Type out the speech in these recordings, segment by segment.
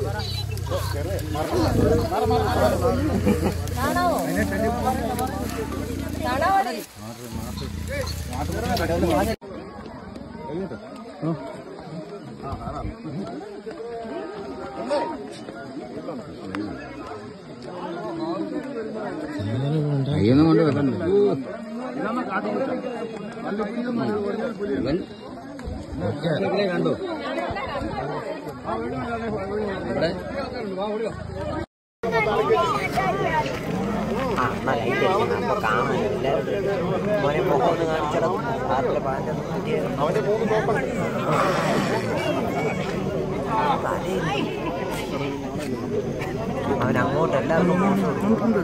അയ്യൊന്നും കൊണ്ട് വെക്കണ്ട ഇവൻ കണ്ടു ഇവിടെ ആ എന്നാ ലൈറ്റ് അടിക്കണം അപ്പൊ കാണാനില്ല മോനെ മുഖം ഒന്ന് കാണിച്ചട രാത്രി പാൻ്റെ അവൻ അങ്ങോട്ട് എല്ലാവർക്കും മോശം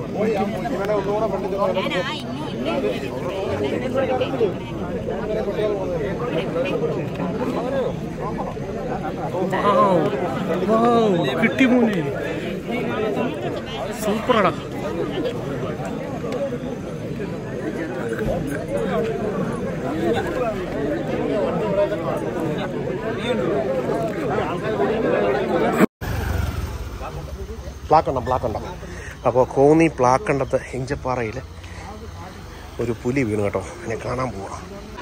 കിട്ടി മോനെ സൂപ്പറാടാ പ്ലാക്കണ്ടം പ്ലാക്കണ്ടം അപ്പോൾ കോന്നി പ്ലാക്കണ്ടത്ത് ഇഞ്ചപ്പാറയിൽ ഒരു പുലി വീണു കേട്ടോ എന്നെ കാണാൻ പോവാം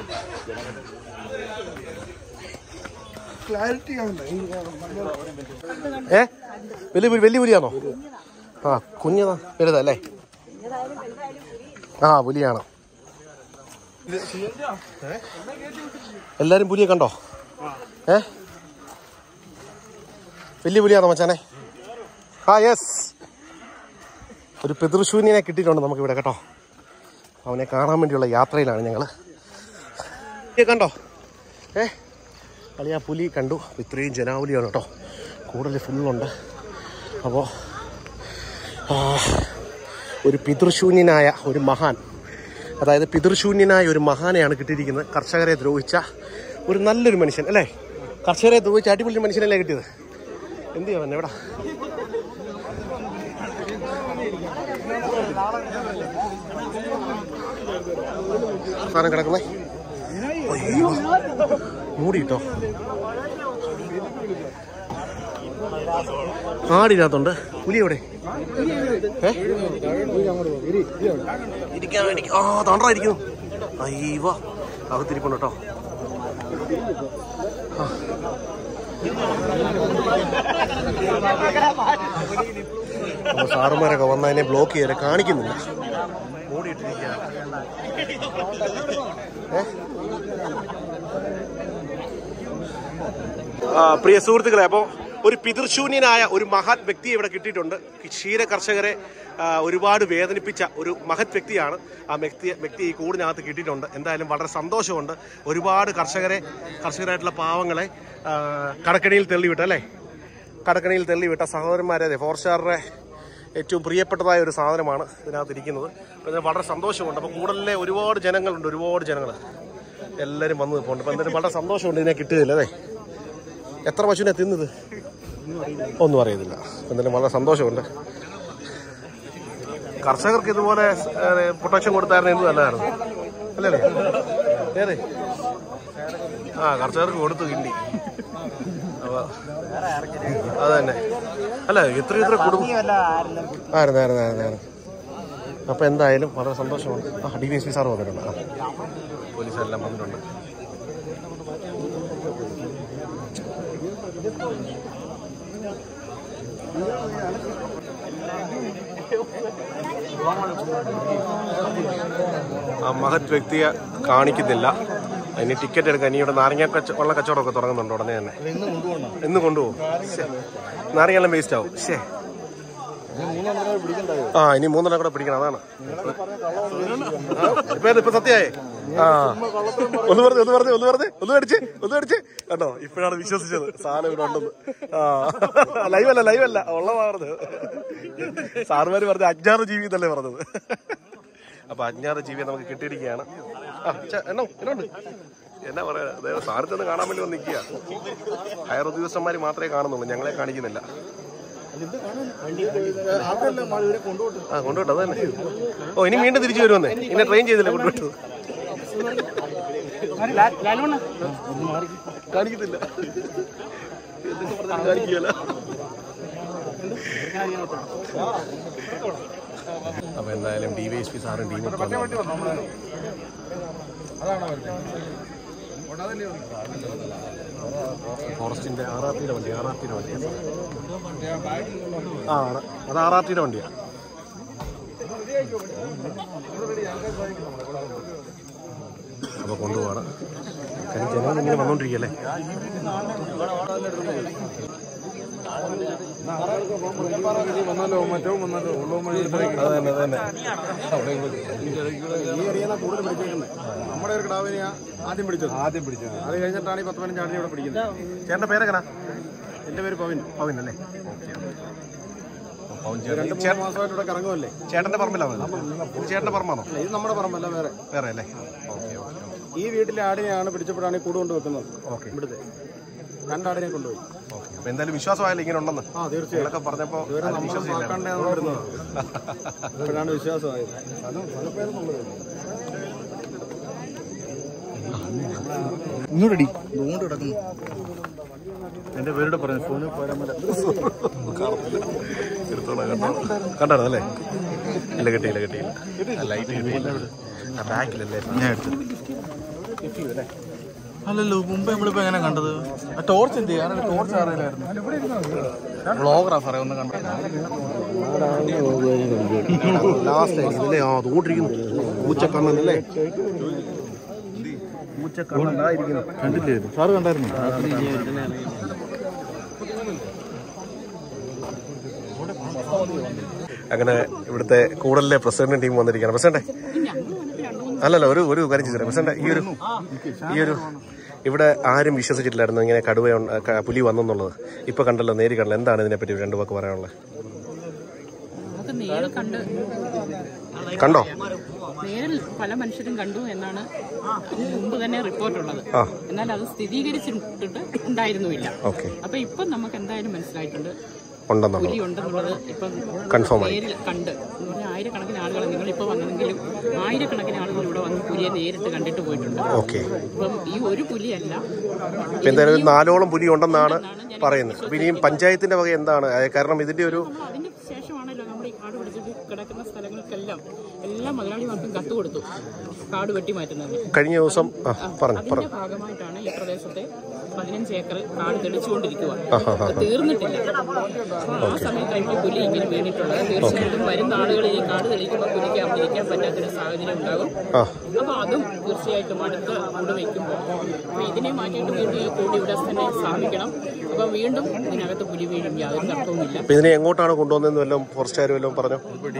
ഏ വലിയ പുലി വലിയ പുലിയാണോ ആ കുഞ്ഞതാ വലുതല്ലേ ആ പുലിയാണ് ഏ? എല്ലാരും പുലിയെ കണ്ടോ ഏ വലിയ പുലിയാണോ മച്ചാനെ ആ യെസ് ഒരു പിതൃശൂന്യനെ കിട്ടിയിട്ടുണ്ട് നമുക്ക് ഇവിടെ കേട്ടോ അവനെ കാണാൻ വേണ്ടിയുള്ള യാത്രയിലാണ് ഞങ്ങൾ കണ്ടോ ഏ കളി ആ പുലി കണ്ടു ഇത്രയും ജനാവലിയാണ് കേട്ടോ കൂടുതൽ ഫുള്ളുണ്ട് അപ്പോൾ ഒരു പിതൃശൂന്യനായ ഒരു മഹാൻ അതായത് പിതൃശൂന്യനായ ഒരു മഹാനെയാണ് കിട്ടിയിരിക്കുന്നത് കർഷകരെ ദ്രോഹിച്ച ഒരു നല്ലൊരു മനുഷ്യൻ അല്ലേ കർഷകരെ ദ്രോഹിച്ച അടിപൊളി മനുഷ്യനല്ലേ കിട്ടിയത് എന്ത് ചെയ്യാൻ എവിടെ സാധനം കിടക്കുന്നേ അയ്യോ മൂടിയിട്ടോ ആടിനകത്തുണ്ട് പുലി എവിടെ ഏ? ഇരിക്കാൻ വേണ്ടി ആ തണ്ടായിരിക്കുന്നു അയ്യവ അകത്തിരിപ്പുണ്ട് കേട്ടോ അപ്പൊ സാറുമാരൊക്കെ വന്ന് അതിനെ ബ്ലോക്ക് ചെയ്യാൻ കാണിക്കുന്നില്ല മൂടിയിട്ടിരിക്കുകയാണ് ഏ? ആ, പ്രിയ സുഹൃത്തുക്കളെ അപ്പോൾ ഒരു പിതൃശൂന്യനായ ഒരു മഹത് വ്യക്തിയെ ഇവിടെ കിട്ടിയിട്ടുണ്ട് ക്ഷീര കർഷകരെ ആ, ഒരുപാട് വേദനിപ്പിച്ച ഒരു മഹത് വ്യക്തിയാണ് ആ വ്യക്തി വ്യക്തി ഈ കൂടിനകത്ത് കിട്ടിയിട്ടുണ്ട് എന്തായാലും വളരെ സന്തോഷമുണ്ട് ഒരുപാട് കർഷകരെ കർഷകരായിട്ടുള്ള പാവങ്ങളെ ആ, കടക്കണിയിൽ തള്ളിവിട്ട അല്ലേ കടക്കണിയിൽ തള്ളിവിട്ട സഹോദരന്മാരെ അതെ ഫോർസ്റ്റാറിന്റെ ഏറ്റവും പ്രിയപ്പെട്ടതായ ഒരു സാധനമാണ് ഇതിനകത്ത് ഇരിക്കുന്നത് അപ്പോൾ ഇതിന് വളരെ സന്തോഷമുണ്ട് അപ്പോൾ കൂടുതലെ ഒരുപാട് ജനങ്ങളുണ്ട് ഒരുപാട് ജനങ്ങൾ എല്ലാവരും വന്ന് നിൽപ്പുണ്ട് അപ്പോൾ എന്തായാലും വളരെ സന്തോഷമുണ്ട് ഇതിനെ കിട്ടിയതില്ല അതെ എത്ര പശുവിനെ തിന്നത് ഒന്നും അറിയത്തില്ല എന്തായാലും വളരെ സന്തോഷമുണ്ട് കർഷകർക്ക് ഇതുപോലെ പ്രൊട്ടക്ഷൻ കൊടുത്തായിരുന്നു എന്ത് നല്ലതായിരുന്നു അല്ലല്ലേ ഏതെ ആ കർഷകർക്ക് കൊടുത്തു കിണ്ടി അപ്പൊ അത് തന്നെ അല്ല എത്ര എത്ര കുടുംബം ആയിരുന്നു ആയിരുന്നു ആയിരുന്നു ആയിരുന്നു അപ്പൊ എന്തായാലും വളരെ സന്തോഷമുണ്ട് ആ D V S P sir വന്നിട്ടുണ്ട് ആ പോലീസെല്ലാം വന്നിട്ടുണ്ട് ആ മഹത് വ്യക്തിയെ കാണിക്കുന്നില്ല അതിന് ടിക്കറ്റ് എടുക്കാൻ ഇനി ഇവിടെ നാരങ്ങ കച്ച വെള്ള കച്ചവടമൊക്കെ തുടങ്ങുന്നുണ്ട് ഉടനെ തന്നെ ഇന്ന് കൊണ്ടുപോകും ശ്ശെ. നാരങ്ങയെല്ലാം വേസ്റ്റ് ആവും ശേ ആ ഇനി മൂന്നെണ്ണം കൂടെ പിടിക്കണം അതാണ് ആ, ഇപ്പൊ ഇപ്പൊ സത്യമായേ ആ ഒന്ന് പറഞ്ഞു ഒന്ന് പറഞ്ഞു ഒന്ന് പറഞ്ഞു ഒന്ന് മേടിച്ച് ഒന്ന് മേടിച്ച് കണ്ടോ ഇപ്പോഴാണ് വിശ്വസിച്ചത് സാധനം ഇവിടെ ഉണ്ടെന്ന് ആ ലൈവ് അല്ല ലൈവ് അല്ല ഉള്ള പറഞ്ഞത് സാറുമാര് പറഞ്ഞ അജ്ഞാത ജീവി എന്നല്ലേ പറഞ്ഞത് അപ്പൊ അജ്ഞാത ജീവിയെ നമുക്ക് കിട്ടിയിരിക്കുകയാണ് ആ ഛെ, എന്നോ എന്നുണ്ട് എന്നാ പറയാ അതായത് സാറ് ചെന്ന് കാണാൻ വേണ്ടി വന്ന് നിൽക്കുക ഹയർ ഉദ്യോഗസ്ഥന്മാർ മാത്രമേ കാണുന്നുള്ളൂ ഞങ്ങളെ കാണിക്കുന്നില്ല ആ കൊണ്ടുവിട്ടു അത് തന്നെ ഓ ഇനി വീണ്ടും തിരിച്ചു വരുമെന്നേ ഇന്നെ ട്രെയിൻ ചെയ്തില്ല കൊണ്ടുവിട്ടു കാണിക്കത്തില്ല എന്തൊക്കെ പറഞ്ഞാലും കാണിക്കുകയല്ല അപ്പോൾ എന്തായാലും ഡി വൈ എസ് പി സാറും ടീമൊക്കെ വന്നു. ഫോറസ്റ്റിന്റെ ആർ ആർ ടിയുടെ വണ്ടി ആർ ആർ ടിയുടെ വണ്ടി ആ ആണ് അത് ആർ ആർ ടിയുടെ വണ്ടിയാണ് അപ്പോൾ കൊണ്ടുപോവാണ് കാര്യം ജനങ്ങൾ ഇങ്ങനെ വന്നുകൊണ്ടിരിക്കുകയല്ലേ വന്നല്ലോ മറ്റോ വന്നല്ലോ ഉള്ളോ അത് തന്നെ അത് തന്നെ ഈ ഏരിയയിൽ കൂടുതൽ പിടിച്ചേക്കുന്നത് നമ്മുടെ ഒരു കിടാവിനെയാ ആദ്യം പിടിച്ചത് ആദ്യം പിടിച്ചത് അത് കഴിഞ്ഞിട്ടാണ് ഈ പത്ത് പതിനഞ്ച് ആടിനെ ഇവിടെ പിടിക്കുന്നത് ചേട്ടൻ്റെ പേരെങ്ങനെ എന്റെ പേര് പവൻ പവിൻ അല്ലേ പവൻ രണ്ട് ചേട്ടൻ മൂന്ന് മാസമായിട്ട് ഇവിടെ കറങ്ങുമല്ലേ ചേട്ടൻ്റെ പറമ്പിലാണോ ഇത്? ഇത് ചേട്ടൻ്റെ പറമ്പാണോ അല്ല, ഇത് നമ്മുടെ പറമ്പല്ല വേറെ വേറെ അല്ലേ ഓക്കെ ഓക്കെ ഈ വീട്ടിലെ ആടിനെയാണ് പിടിച്ചപ്പോഴാണ് ഈ കൂട് കൊണ്ട് വെക്കുന്നത് ഓക്കെ ഇവിടുത്തെ രണ്ടാടിനെ കൊണ്ടുപോയി ഓക്കെ അപ്പോൾ എന്തായാലും വിശ്വാസമായല്ലോ ഇങ്ങനെ ഉണ്ടെന്ന് ആ തീർച്ചയായും നിങ്ങളൊക്കെ പറഞ്ഞപ്പോൾ ഇതുവരെ ആരും നമ്മൾ വിശ്വസിച്ചില്ല നോക്കണ്ടേന്ന് വരുന്നത് ഇപ്പോഴാണ് വിശ്വാസമായത് ഇങ്ങോട്ടടി ഇങ്ങോട്ട് കിടക്കുന്നു എന്റെ പേരോട് പറഞ്ഞു ഫോണിൽ പോരാൻ കണ്ടാണോ അല്ലേ ഇല്ല കിട്ടിയില്ല കിട്ടിയില്ല ലൈറ്റ് കിട്ടിയില്ല ആ ബാക്കിലല്ലേ ഞാൻ എടുത്തു അല്ലല്ലോ മുമ്പ് നമ്മളിപ്പോ എങ്ങനെ കണ്ടത് ആ ടോർച്ച് എന്ത് ചെയ്യാൻ ടോർച്ച് അറിയില്ലായിരുന്നു ബ്ലോഗറാ സാറേ ഒന്ന് കണ്ടത് ലാസ്റ്റ് ഇതില്ലേ ആ തോണ്ടിരിക്കുന്നു പൂച്ചക്കണ്ണനല്ലേ പൂച്ചക്കണ്ണനായിരിക്കുന്നു കണ്ടില്ലേ സാറ് കണ്ടായിരുന്നു അങ്ങനെ ഇവിടുത്തെ കൂടലിലെ പ്രസിഡന്റ് ടീം വന്നിരിക്കുകയാണ് പ്രസിഡന്റ് അല്ലല്ല ഒരു ഒരു കാര്യം ചെയ്തു പ്രസിഡന്റ് ഈ ഒരു ഈ ഒരു ഇവിടെ ആരും വിശ്വസിച്ചിട്ടില്ലായിരുന്നു ഇങ്ങനെ കടുവ ഉണ്ട- ക- പുലി വന്നെന്നുള്ളത് ഇപ്പൊ കണ്ടല്ലോ നേരി കണ്ടല്ലോ എന്താണ് ഇതിനെപ്പറ്റി രണ്ടു വാക്ക് പറയാനുള്ളത് അത് നേരിൽ കണ്ട് കണ്ടോ നേരിൽ പല മനുഷ്യരും കണ്ടു എന്നാണ് മുമ്പ് തന്നെ റിപ്പോർട്ടുള്ളത് ആ. എന്നാൽ അത് സ്ഥിരീകരിച്ചിട്ട് ഉണ്ടായിരുന്നുമില്ല ഓക്കെ അപ്പൊ ഇപ്പം നമുക്ക് എന്തായാലും മനസ്സിലായിട്ടുണ്ട് ഉണ്ടെന്നുള്ളത് പുലി ഉണ്ടെന്നുള്ളത് ഇപ്പം Confirm ആയി. നേരിൽ കണ്ട് എന്ന് പറഞ്ഞാൽ ആയിരക്കണക്കിന് ആളുകൾ നിങ്ങൾ ഇപ്പൊ വന്നെങ്കിലും ആയിരക്കണക്കിന് ആളുകൾ ഇവിടെ വന്ന് പുലിയെ നേരിട്ട് കണ്ടിട്ട് പോയിട്ടുണ്ട് ഓക്കെ ഇപ്പം ഈ ഒരു പുലിയല്ല ഇപ്പൊ എന്തായാലും ഒരു നാലോളം പുലി ഉണ്ടെന്നാണ് പറയുന്നത് അപ്പൊ ഇനിയും പഞ്ചായത്തിന്റെ വക എന്താണ് അത് കാരണം ഇതിന്റെ ഒരു നമ്മൾ അതിന് ശേഷമാണല്ലോ നമ്മൾ ഈ കാട് പിടിച്ചിട്ട് കിടക്കുന്ന സ്ഥലങ്ങൾക്കെല്ലാം എല്ലാ മുതലാളിമാർക്കും കത്ത് കൊടുത്തു കാട് വെട്ടി മാറ്റുന്നത് കഴിഞ്ഞ ദിവസം ആ പറഞ്ഞു അതിന്റെ പറഞ്ഞു ഭാഗമായിട്ടാണ് ഈ പ്രദേശത്തെ പതിനഞ്ച് ഏക്കർ കാട് തെളിച്ചുകൊണ്ടിരിക്കുക അത് തീർന്നിട്ടില്ല ആ സമയത്തായിരിക്കും പുലി ഇങ്ങനെ വീണിട്ടുള്ളത് തീർച്ചയായിട്ടും വരുന്ന ആളുകൾ ഈ കാട് തെളിക്കുമ്പോൾ പുലിക്ക് അവിടെ ഇരിക്കാൻ പറ്റാത്തൊരു സാഹചര്യം ഉണ്ടാകും ആ അപ്പൊ അതും തീർച്ചയായിട്ടും അടുത്ത കൂട് വയ്ക്കുമ്പോൾ അപ്പൊ ഇതിനെ മാറ്റിയിട്ട് വീണ്ടും ഈ കൂടി ഇവിടെ തന്നെ സ്ഥാപിക്കണം അപ്പൊ വീണ്ടും ഇതിനകത്ത് പുലി വീഴും യാതൊരു തർക്കവുമില്ല അപ്പൊ ഇതിനെ എങ്ങോട്ടാണ് കൊണ്ടുവന്നതെന്ന് വല്ലതും ഫോറസ്റ്റുകാർ വല്ലതും പറഞ്ഞു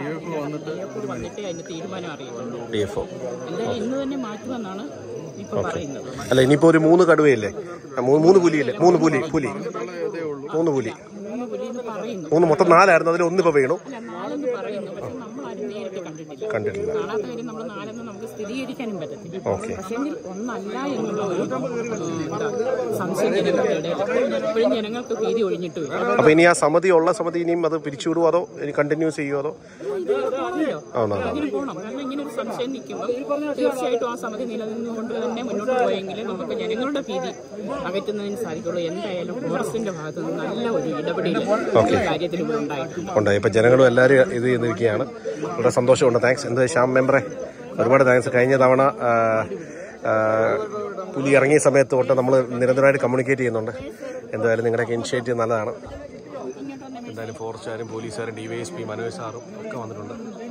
ഇത് വന്നിട്ടേ അതിന്റെ തീരുമാനം അറിയുള്ളൂ ഡി എഫ് ഒ എന്തായാലും ഇന്ന് തന്നെ മാറ്റുമെന്നാണ് ഇപ്പൊ പറയുന്നത് അല്ല ഇനിയിപ്പോ ഒരു മൂന്ന് കടുവയില്ലേ ആ, മൂ- മൂന്ന് പുലിയില്ലേ മൂന്ന് പുലി പുലി മൂന്ന് പുലി മൂന്ന് പുലി എന്ന് പറയുന്നു മൂന്ന് മൊത്തം നാലായിരുന്നു അതിൽ ഒന്നിപ്പോ വീണു അല്ല നാലെന്ന് പറയുന്നു പക്ഷെ നമ്മൾ ആരും നേരിട്ട് കണ്ടിട്ടില്ല കണ്ടിട്ടില്ല കാണാത്ത കാര്യം നമ്മൾ നാലെന്ന് നമുക്ക് സ്ഥിരീകരിക്കാനും പറ്റത്തില്ല ഓക്കെ പക്ഷെങ്കിൽ ഒന്നല്ല എന്നുള്ള ഒരു ഉം, എന്താ, സംശയം ജനങ്ങളുടെ ഇടയിൽ എപ്പോഴും ജനങ്ങൾക്ക് ഭീതി ഒഴിഞ്ഞിട്ടുമില്ല അപ്പൊ ഇനി ആ സമിതി ഉള്ള സമിതി ഇനിയും അത് പിരിച്ചുവിടുവോ അതോ ഇനി കണ്ടിന്യൂസ് ചെയ്യുമോ അതോ പോകണമല്ലോ ആണോ അങ്ങനെ പോകണം കാരണം ഇങ്ങനെ ഒരു സംശയം നിൽക്കുമ്പോൾ തീർച്ചയായിട്ടും ആ സമിതി നിലനിന്നുകൊണ്ട് തന്നെ മുന്നോട്ട് പോയെങ്കിൽ നമുക്ക് ജനങ്ങളുടെ ഭീതി അകറ്റുന്നതിന് സാധിക്കുള്ളൂ എന്തായാലും ഫോറസ്റ്റിന്റെ ഭാഗത്ത് നിന്ന് നല്ല ഒരു ഇടപെടൽ ഈ കാര്യത്തിൽ ഇവിടെ ഉണ്ടായിട്ടുണ്ട് ഉണ്ടായി ഇപ്പൊ ജനങ്ങളും എല്ലാവരും ഇത് ചെയ്തിരിക്കുകയാണ് വളരെ സന്തോഷമുണ്ട് താങ്ക്സ് എന്ത് ശ്യാം മെമ്പറെ ഒരുപാട് താങ്ക്സ് കഴിഞ്ഞ തവണ ആ, ആ, പുലി ഇറങ്ങിയ സമയത്ത് തൊട്ട് നമ്മൾ നിരന്തരമായിട്ട് കമ്മ്യൂണിക്കേറ്റ് ചെയ്യുന്നുണ്ട് എന്തായാലും നിങ്ങളുടെയൊക്കെ ഇനിഷ്യേറ്റീവ് നല്ലതാണ് എന്തായാലും ഫോറസ്റ്റുകാരും പോലീസുകാരും D Y S P Manoj സാറും ഒക്കെ വന്നിട്ടുണ്ട്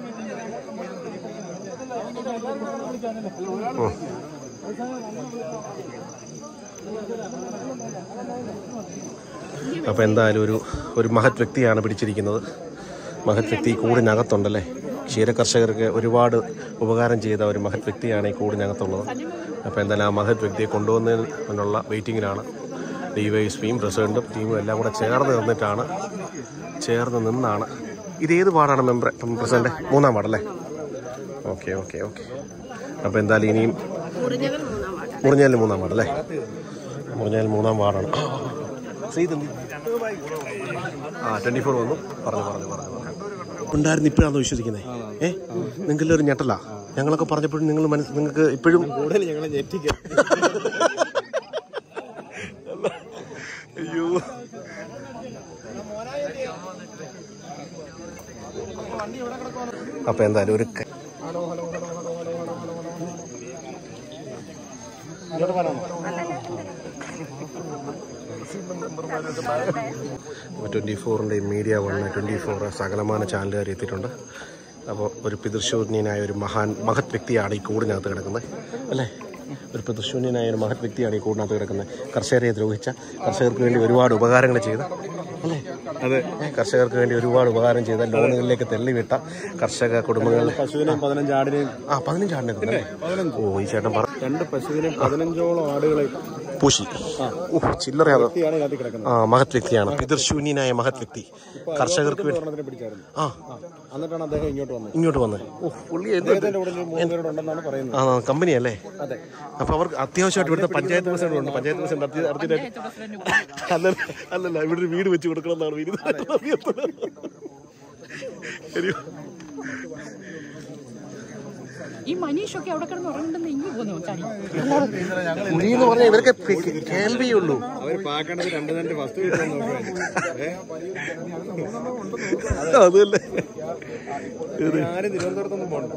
ഉം. അപ്പോൾ എന്തായാലും ഒരു ഒരു മഹത് വ്യക്തിയാണ് പിടിച്ചിരിക്കുന്നത് മഹത് വ്യക്തി ഈ കൂടിനകത്തുണ്ടല്ലേ ക്ഷീരകർഷകർക്ക് ഒരുപാട് ഉപകാരം ചെയ്ത ഒരു മഹത് വ്യക്തിയാണ് ഈ കൂടിനകത്തുള്ളത് അപ്പോൾ എന്തായാലും ആ മഹത് വ്യക്തിയെ കൊണ്ടുവന്നതിനുള്ള വെയിറ്റിങ്ങിലാണ് ഡി വൈ എസ് പിയും പ്രസിഡന്റും ടീമും എല്ലാം കൂടെ ചേർന്ന് നിന്നിട്ടാണ് ചേർന്ന് നിന്നാണ് ഇത് ഏത് വാർഡാണ് മെമ്പർ പ്രസിഡന്റ് മൂന്നാം വാർഡല്ലേ ഓക്കെ ഓക്കെ ഓക്കെ അപ്പോൾ എന്തായാലും ഇനിയും മുറിഞ്ഞാലിൽ മൂന്നാം വാർഡല്ലേ മുറിഞ്ഞാലിൽ മൂന്നാം വാർഡാണ് ശ്രീതന്തി ആ ട്വന്റി ഫോർ വന്നു പറഞ്ഞു പറഞ്ഞു പറഞ്ഞു പറഞ്ഞു ഉണ്ടായിരുന്നു ഇപ്പോഴാണോ വിശ്വസിക്കുന്നത് ഏ നിങ്ങളുടെ ഒരു ഞെട്ടല ഞങ്ങളൊക്കെ പറഞ്ഞപ്പോഴും നിങ്ങൾ മനസ്സ് നിങ്ങൾക്ക് ഇപ്പോഴും കൂടുതൽ ഞങ്ങളെ ഞെട്ടിക്കാൻ അയ്യോ അപ്പൊ എന്തായാലും ഒരു ക- ട്വൻറ്റി ഫോറിൻ്റെ മീഡിയ വണ് ട്വൻറ്റി ഫോർ സകലമാന ചാനലുകാർ എത്തിയിട്ടുണ്ട് അപ്പോൾ ഒരു പിതൃശൂന്യനായ ഒരു മഹാൻ മഹത് വ്യക്തിയാണ് ഈ കൂടിനകത്ത് കിടക്കുന്നത് അല്ലേ ഒരു പിതൃശൂന്യനായ ഒരു മഹത് വ്യക്തിയാണ് ഈ കൂടിനകത്ത് കിടക്കുന്നത് കർഷകരെ ദ്രോഹിച്ച കർഷകർക്ക് വേണ്ടി ഒരുപാട് ഉപകാരങ്ങൾ ചെയ്ത അല്ലേ അതെ കർഷകർക്ക് വേണ്ടി ഒരുപാട് ഉപകാരം ചെയ്ത ലോണുകളിലേക്ക് തെള്ളിവിട്ട കർഷക കുടുംബങ്ങളിൽ പശുവിനെയും പതിനഞ്ച് ആടിനെയും ആ പതിനഞ്ചാണ്ടിനെ തന്നെ ഓ ഈ ചേട്ടൻ പറ രണ്ട് പശുവിനെയും പതിനഞ്ചോളം ആടുകളെ പൂശി ഓ ചില്ലറയാണ് വ്യക്തിയാണ് ഇതിനകത്ത് കിടക്കുന്നത് ആ മഹത് വ്യക്തിയാണ് പിതൃശൂന്യനായ മഹത് വ്യക്തി കർഷകർക്ക് വേണ്ടി ഒരെണ്ണത്തിനെ പിടിച്ചായിരുന്നു ആ എന്നിട്ടാണ് അദ്ദേഹം ഇങ്ങോട്ട് വന്നത് ഇങ്ങോട്ട് വന്നത് ഓ പുള്ളി എന്ത് അദ്ദേഹത്തിന്റെ കൂടെ ഒരു മൂന്ന് പേരോട് ഉണ്ടെന്നാണ് പറയുന്നത് ആ കമ്പനി അല്ലേ അതെ അപ്പൊ അവർക്ക് അത്യാവശ്യമായിട്ട് ഇവിടുത്തെ പഞ്ചായത്ത് പ്രസിഡന്റ് ഉണ്ട് പഞ്ചായത്ത് പ്രസിഡന്റ് അടുത്ത അടുത്തിട്ട് അല്ലല്ല അല്ലല്ല ഇവിടെ ഒരു വീട് വെച്ച് കൊടുക്കണം എന്നാണ് വീട് ശരിയോ ഈ മനീഷൊക്കെ അവിടെ കിടന്ന് ഉറങ്ങുന്നുണ്ടെന്ന് ഇങ്ങ് പോന്നു ചാടി കുഴി എന്ന് പറഞ്ഞാൽ ഇവർക്ക് കേ- കേൾവിയുള്ളൂ അവർ പാക്കേണ്ടത് രണ്ട് രണ്ട് വസ്തു കിട്ടാൻ അതല്ലേ ആരും തിരുവനന്തപുരത്തൊന്നും പോകണ്ട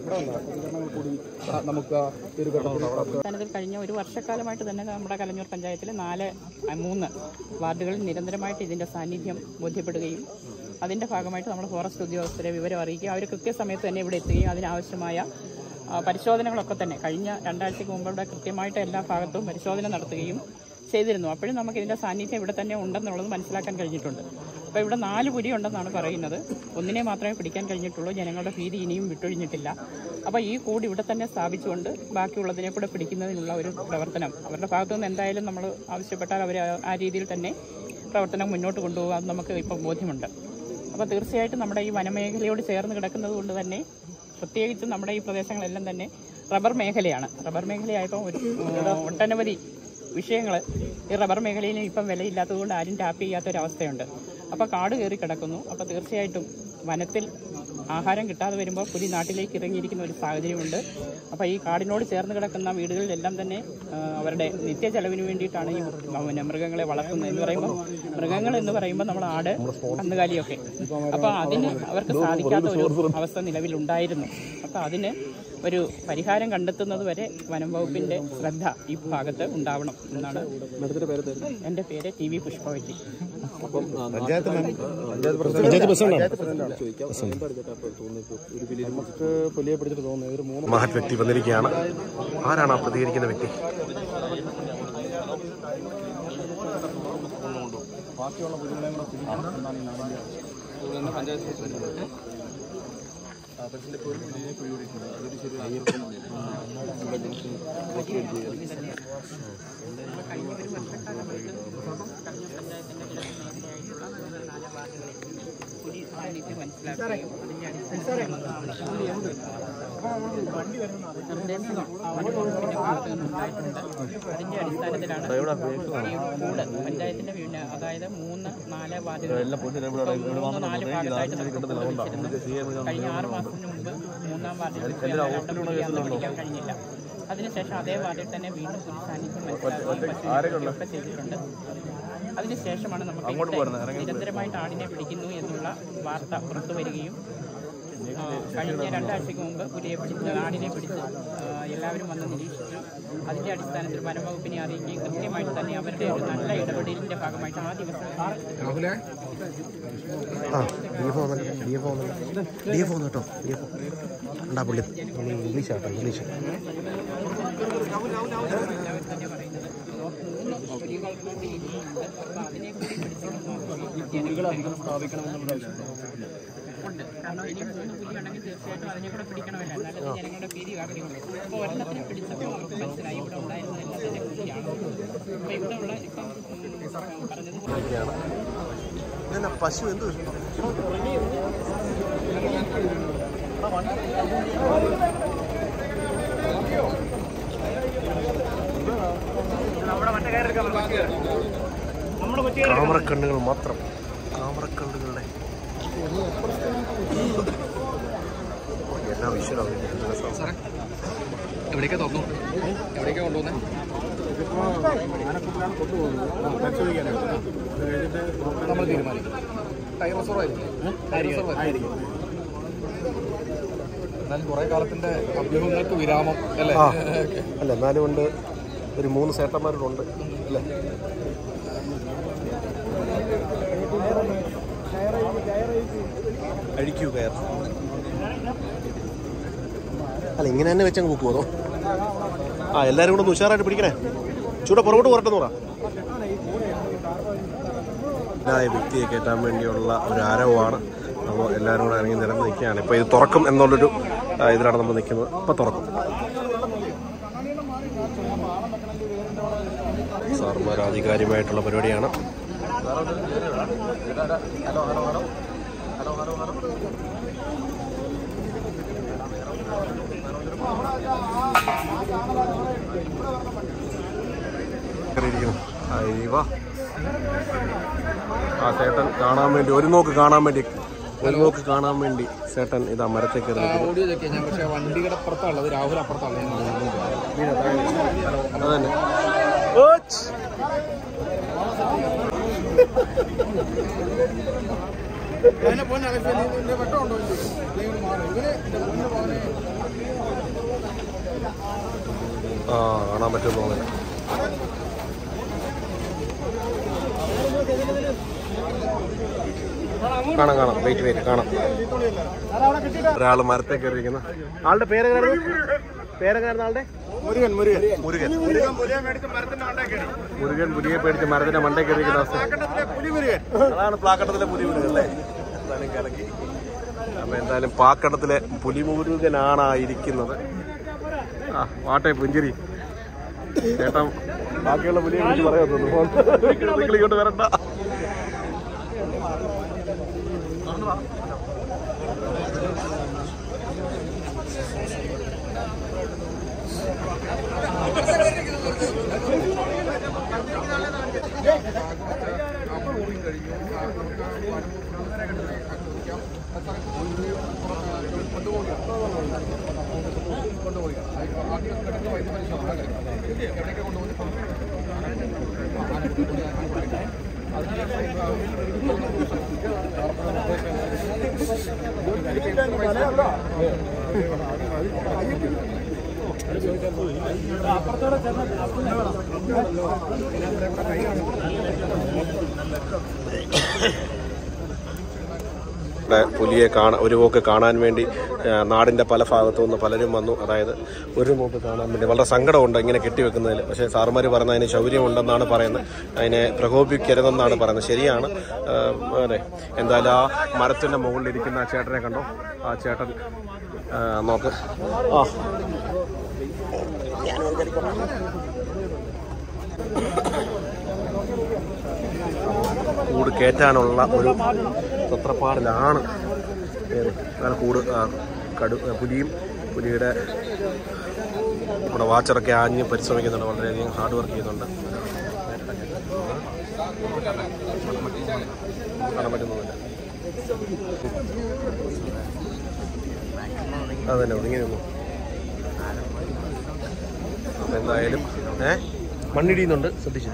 നമുക്ക് സംസ്ഥാനത്തിൽ കഴിഞ്ഞ ഒരു വർഷക്കാലമായിട്ട് തന്നെ നമ്മുടെ കലഞ്ഞൂർ പഞ്ചായത്തിലെ നാല് അഹ് മൂന്ന് വാർഡുകളിൽ നിരന്തരമായിട്ട് ഇതിന്റെ സാന്നിധ്യം ബോധ്യപ്പെടുകയും അതിന്റെ ഭാഗമായിട്ട് നമ്മൾ ഫോറസ്റ്റ് ഉദ്യോഗസ്ഥരെ വിവരം അറിയിക്കുകയും അവർ കൃത്യസമയത്ത് തന്നെ ഇവിടെ എത്തുകയും അതിനാവശ്യമായ ആ, പരിശോധനകളൊക്കെ തന്നെ കഴിഞ്ഞ രണ്ടാഴ്ചക്ക് മുമ്പ് ഇവിടെ കൃത്യമായിട്ട് എല്ലാ ഭാഗത്തും പരിശോധന നടത്തുകയും ചെയ്തിരുന്നു അപ്പോഴും നമുക്ക് ഇതിന്റെ സാന്നിധ്യം ഇവിടെ തന്നെ ഉണ്ടെന്നുള്ളത് മനസ്സിലാക്കാൻ കഴിഞ്ഞിട്ടുണ്ട് അപ്പോൾ ഇവിടെ നാല് പുലി ഉണ്ടെന്നാണ് പറയുന്നത് ഒന്നിനെ മാത്രമേ പിടിക്കാൻ കഴിഞ്ഞിട്ടുള്ളൂ ജനങ്ങളുടെ ഭീതി ഇനിയും വിട്ടൊഴിഞ്ഞിട്ടില്ല അപ്പോൾ ഈ കൂട് ഇവിടെ തന്നെ സ്ഥാപിച്ചുകൊണ്ട് ബാക്കിയുള്ളതിനെ കൂടെ പിടിക്കുന്നതിനുള്ള ഒരു പ്രവർത്തനം അവരുടെ ഭാഗത്തുനിന്ന് എന്തായാലും നമ്മൾ ആവശ്യപ്പെട്ടാൽ അവർ ആ രീതിയിൽ തന്നെ പ്രവർത്തനം മുന്നോട്ട് കൊണ്ടുപോകാൻ നമുക്ക് ഇപ്പം ബോധ്യമുണ്ട് അപ്പോൾ തീർച്ചയായിട്ടും നമ്മുടെ ഈ വനമേഖലയോട് ചേർന്ന് കിടക്കുന്നത് കൊണ്ട് തന്നെ പ്രത്യേകിച്ചും നമ്മുടെ ഈ പ്രദേശങ്ങളെല്ലാം തന്നെ റബ്ബർ മേഖലയാണ് റബ്ബർ മേഖലയായപ്പോൾ ഒരു ഏഹ്, ഒട്ടനവധി വിഷയങ്ങൾ ഈ റബ്ബർ മേഖലയിൽ ഇപ്പം വിലയില്ലാത്തതുകൊണ്ട് ആരും ടാപ്പ് ചെയ്യാത്തൊരവസ്ഥയുണ്ട് അപ്പോൾ കാട് കയറി കിടക്കുന്നു അപ്പോൾ തീർച്ചയായിട്ടും വനത്തിൽ ആഹാരം കിട്ടാതെ വരുമ്പോൾ പുലി നാട്ടിലേക്ക് ഇറങ്ങിയിരിക്കുന്ന ഒരു സാഹചര്യമുണ്ട് അപ്പോൾ ഈ കാടിനോട് ചേർന്ന് കിടക്കുന്ന വീടുകളിലെല്ലാം തന്നെ ആ, അവരുടെ നിത്യ ചെലവിന് വേണ്ടിയിട്ടാണ് ഈ പിന്നെ മൃഗങ്ങളെ വളർത്തുന്നത് എന്ന് പറയുമ്പോൾ മൃഗങ്ങൾ എന്ന് പറയുമ്പോൾ നമ്മൾ ആട് കന്നുകാലിയൊക്കെ അപ്പോൾ അതിന് അവർക്ക് സാധിക്കാത്ത ഒരു അവസ്ഥ നിലവിലുണ്ടായിരുന്നു അപ്പോൾ അതിന് ഒരു പരിഹാരം കണ്ടെത്തുന്നത് വരെ വനം വകുപ്പിന്റെ ശ്രദ്ധ ഈ ഭാഗത്ത് ഉണ്ടാവണം എന്നാണ് എൻ്റെ പേര് ടി വി പുഷ്പവല്ലി നമുക്ക് പുലിയെ പിടിച്ചിട്ട് തോന്നുന്നു ഒരു മൂന്ന് മഹത് വ്യക്തി വന്നിരിക്കുകയാണ് ആരാണ് ആ പ്രതികരിക്കുന്ന വ്യക്തി ബാക്കിയുള്ള പുലികളെയും കൂടെ പിടിക്കണം എന്നാണ് ഈ നാടിന്റെ പഞ്ചായത്ത് പ്രസിഡന്റ് പുലി സാന്നിധ്യം മനസ്സിലാക്കുകയും അതിന്റെ അടിസ്ഥാനത്തിൽ നിർദ്ദേശം വനംവകുപ്പിന്റെ ഭാഗത്ത് നിന്നുണ്ടായിട്ടുണ്ട് അതിന്റെ അടിസ്ഥാനത്തിലാണ് ഈ കൂട് പഞ്ചായത്തിന്റെ പിന്നെ അതായത് മൂന്ന് നാല് വാർഡുകൾ മൂന്ന് നാല് ഭാഗത്തായിട്ട് നമുക്ക് കൂട് വെച്ചിരുന്നു കഴിഞ്ഞ ആറ് മാസത്തിന് മുമ്പ് മൂന്നാം വാർഡിൽ രണ്ടാം പുലിയെ അന്ന് പിടിക്കാൻ കഴിഞ്ഞില്ല അതിനുശേഷം അതേ വാർഡിൽ തന്നെ വീണ്ടും പുലി സാന്നിധ്യം മനസ്സിലാക്കുകയും ഒക്കെ ചെയ്തിട്ടുണ്ട് അതിനുശേഷമാണ് നമുക്ക് ഇവിടെ നിരന്തരമായിട്ട് ആടിനെ പിടിക്കുന്നു എന്നുള്ള വാർത്ത പുറത്തു വരികയും ആ, കഴിഞ്ഞ രണ്ടാഴ്ചക്ക് മുമ്പ് പുലിയെ പിടിച്ച് ആടിനെ പിടിച്ച് ആ, എല്ലാവരും വന്ന് നിരീക്ഷിച്ചു അതിന്റെ അടിസ്ഥാനത്തിൽ വനംവകുപ്പിനെ അറിയിക്കുകയും കൃത്യമായിട്ട് തന്നെ അവരുടെ ഒരു നല്ല ഇടപെടലിന്റെ ഭാഗമായിട്ട് ആ ദിവസം ആ ഡി എഫ് വന്നിട്ട് ഡി എഫ് വന്നിട്ട് ഡി എഫ് വന്നു കേട്ടോ ഡി എഫ് ഉണ്ടാ പുള്ളി പുള്ളി ഇംഗ്ലീഷ് ആട്ടോ ഇംഗ്ലീഷ് പുലികൾക്ക് കൂടി ഇനിയുണ്ട് അപ്പൊ അതിനെ കൂടി പുലികളധികം സ്ഥാപിക്കണമെന്നുള്ള ഉണ്ട് കാരണം ഇനി മൂന്ന് പുലി ഉണ്ടെങ്കിൽ തീർച്ചയായിട്ടും അതിനെ കൂടെ പിടിക്കണമല്ലോ എന്നാലും അത് ജനങ്ങളുടെ ഭീതി കാക്കുകയുള്ളൂ അപ്പോൾ ഒരെണ്ണത്തിനെ പിടിച്ചപ്പോൾ അവർക്ക് മനസ്സിലായി ഇവിടെ ഉണ്ടായിരുന്ന എല്ലാം തന്നെ പുലിയാണ് അപ്പോൾ ഇവിടെ ഉള്ള ഇപ്പം ഉം, പറഞ്ഞത് ഇതെന്നാ പശു എന്ത് കാമറക്കണ്ണുകൾ മാത്രം കാമറക്കണ്ണുകളുടെ എല്ലാ വിഷയവും എവിടേക്കാ തുറന്നു എവിടേക്കാ കൊണ്ടുപോകുന്നത് ആനക്കുട്ടിലാണ് കൊണ്ടുപോകുന്നത് പരിശോധിക്കാനായിട്ട് അത് കഴിഞ്ഞിട്ട് നമ്മൾ തീരുമാനിക്കും ടൈറോസോർ ആയിരിക്കും എന്നാലും കുറെ കാലത്തിന്റെ അഭ്യൂഹങ്ങൾക്ക് വിരാമം അല്ലേ ആ അല്ല എന്നാലും ഉണ്ട് ഒരു മൂന്ന് സേട്ടന്മാരുണ്ട് അല്ലേ അഴിക്കൂ കയർ അല്ല ഇങ്ങനെ തന്നെ വെച്ചങ്ങ് പൊക്കുമോ അതോ ആ എല്ലാവരും കൂടെ ഒന്ന് ഉഷാറായിട്ട് പിടിക്കണേ ചൂടെ പുറകോട്ട് പോരട്ടെന്ന് പറ ഇതായ വ്യക്തിയെ കയറ്റാൻ വേണ്ടിയുള്ള ഒരു ആരവമാണ് അപ്പോൾ എല്ലാവരും കൂടെ ഇറങ്ങി നിരന്ന് നിൽക്കുകയാണ് ഇപ്പോൾ ഇത് തുറക്കും എന്നുള്ളൊരു ആ, ഇതിലാണ് നമ്മൾ നിൽക്കുന്നത് ഇപ്പോൾ തുറക്കും സാർമാർ ആധികാരികമായിട്ടുള്ള പരിപാടിയാണ് കയറിയിരിക്കുന്നു. അയ്യവ. ആ ചേട്ടൻ കാണാൻ വേണ്ടി ഒരു നോക്ക് കാണാൻ വേണ്ടി ഒരു നോക്ക് കാണാൻ വേണ്ടി ചേട്ടൻ ഇതാ മരത്തെ കയറി നിൽക്കുന്നു. ഓഡിയോ ചെക്ക് ഞാൻ പക്ഷേ വണ്ടിയുടെ അപ്പുറത്താണുള്ളത് രാഹുൽ അപ്പുറത്താണ് അതന്നെ അതിനെ പോന്നെ ഇതിന്റെ വെട്ടമുണ്ടോ ഇവന് മാറും ഇവന് ഇവന് പോകാനേ ആ കാണാൻ പറ്റുമെന്ന് തോന്നുന്നില്ല കാണാം കാണാം വെയിറ്റ് വെയിറ്റ് കാണാം ഒരാൾ മരത്തെ കയറിയിരിക്കുന്ന ആളുടെ പേരെങ്ങനായിരുന്നു പേരെങ്ങനായിരുന്നു ആളുടെ മുരുകൻ മുരുകൻ മുരുകൻ മുരുകൻ പുലിയെ മേടിച്ച് മരത്തിന്റെ മണ്ടേ കയറി മുരുകൻ പുലിയെ പേടിച്ച് മരത്തിന്റെ മണ്ടേ കയറിയിരിക്കുന്ന അവസ്ഥ കാക്കട്ടത്തിലെ പുലി മുരുകൻ അതാണ് പ്ലാക്കട്ടത്തിലെ പുലി മുരുകൻ അല്ലേ എന്തായാലും കലക്കി അപ്പൊ എന്തായാലും പാക്കട്ടത്തിലെ പുലിമുരുകനാണ് ആ ഇരിക്കുന്നത് ആ വാട്ടെ പുഞ്ചിരി ചേട്ടൻ ബാക്കിയുള്ള പുലിയെ വിളിച്ച് പറയാൻ തോന്നുന്നു നിങ്ങൾ ഇങ്ങോട്ട് വരണ്ട ഇവിടെ പുലിയെ കാണാൻ ഒരു പോക്ക് കാണാൻ വേണ്ടി ആ, നാടിൻ്റെ പല ഭാഗത്തു നിന്ന് പലരും വന്നു അതായത് ഒരു പോക്ക് കാണാൻ വേണ്ടി വളരെ സങ്കടമുണ്ട് ഇങ്ങനെ കെട്ടിവെക്കുന്നതിൽ പക്ഷേ സാറുമാർ പറയുന്നത് അതിന് ശൗര്യമുണ്ടെന്നാണ് പറയുന്നത് അതിനെ പ്രകോപിക്കരുതെന്നാണ് പറയുന്നത് ശരിയാണ് ആ, അതെ എന്തായാലും ആ മരത്തിൻ്റെ മുകളിലിരിക്കുന്ന ആ ചേട്ടനെ കണ്ടോ ആ ചേട്ടൻ ആ, നോക്ക് ആ കൂട് കയറ്റാനുള്ള ഒരു തത്രപ്പാടിലാണ് ഏത് അങ്ങനെ കൂട് ആ, കടു ആ, പുലിയും പുലിയുടെ നമ്മുടെ വാച്ചറൊക്കെ ആഞ്ഞ് പരിശ്രമിക്കുന്നുണ്ട് വളരെയധികം ഹാർഡ് വർക്ക് ചെയ്യുന്നുണ്ട് കാണാൻ പറ്റുന്നില്ല അതന്നെ ഒതുങ്ങി നിന്നു അപ്പൊ എന്തായാലും ഏ മണ്ണിടിയുന്നുണ്ട് ശ്രദ്ധിച്ചു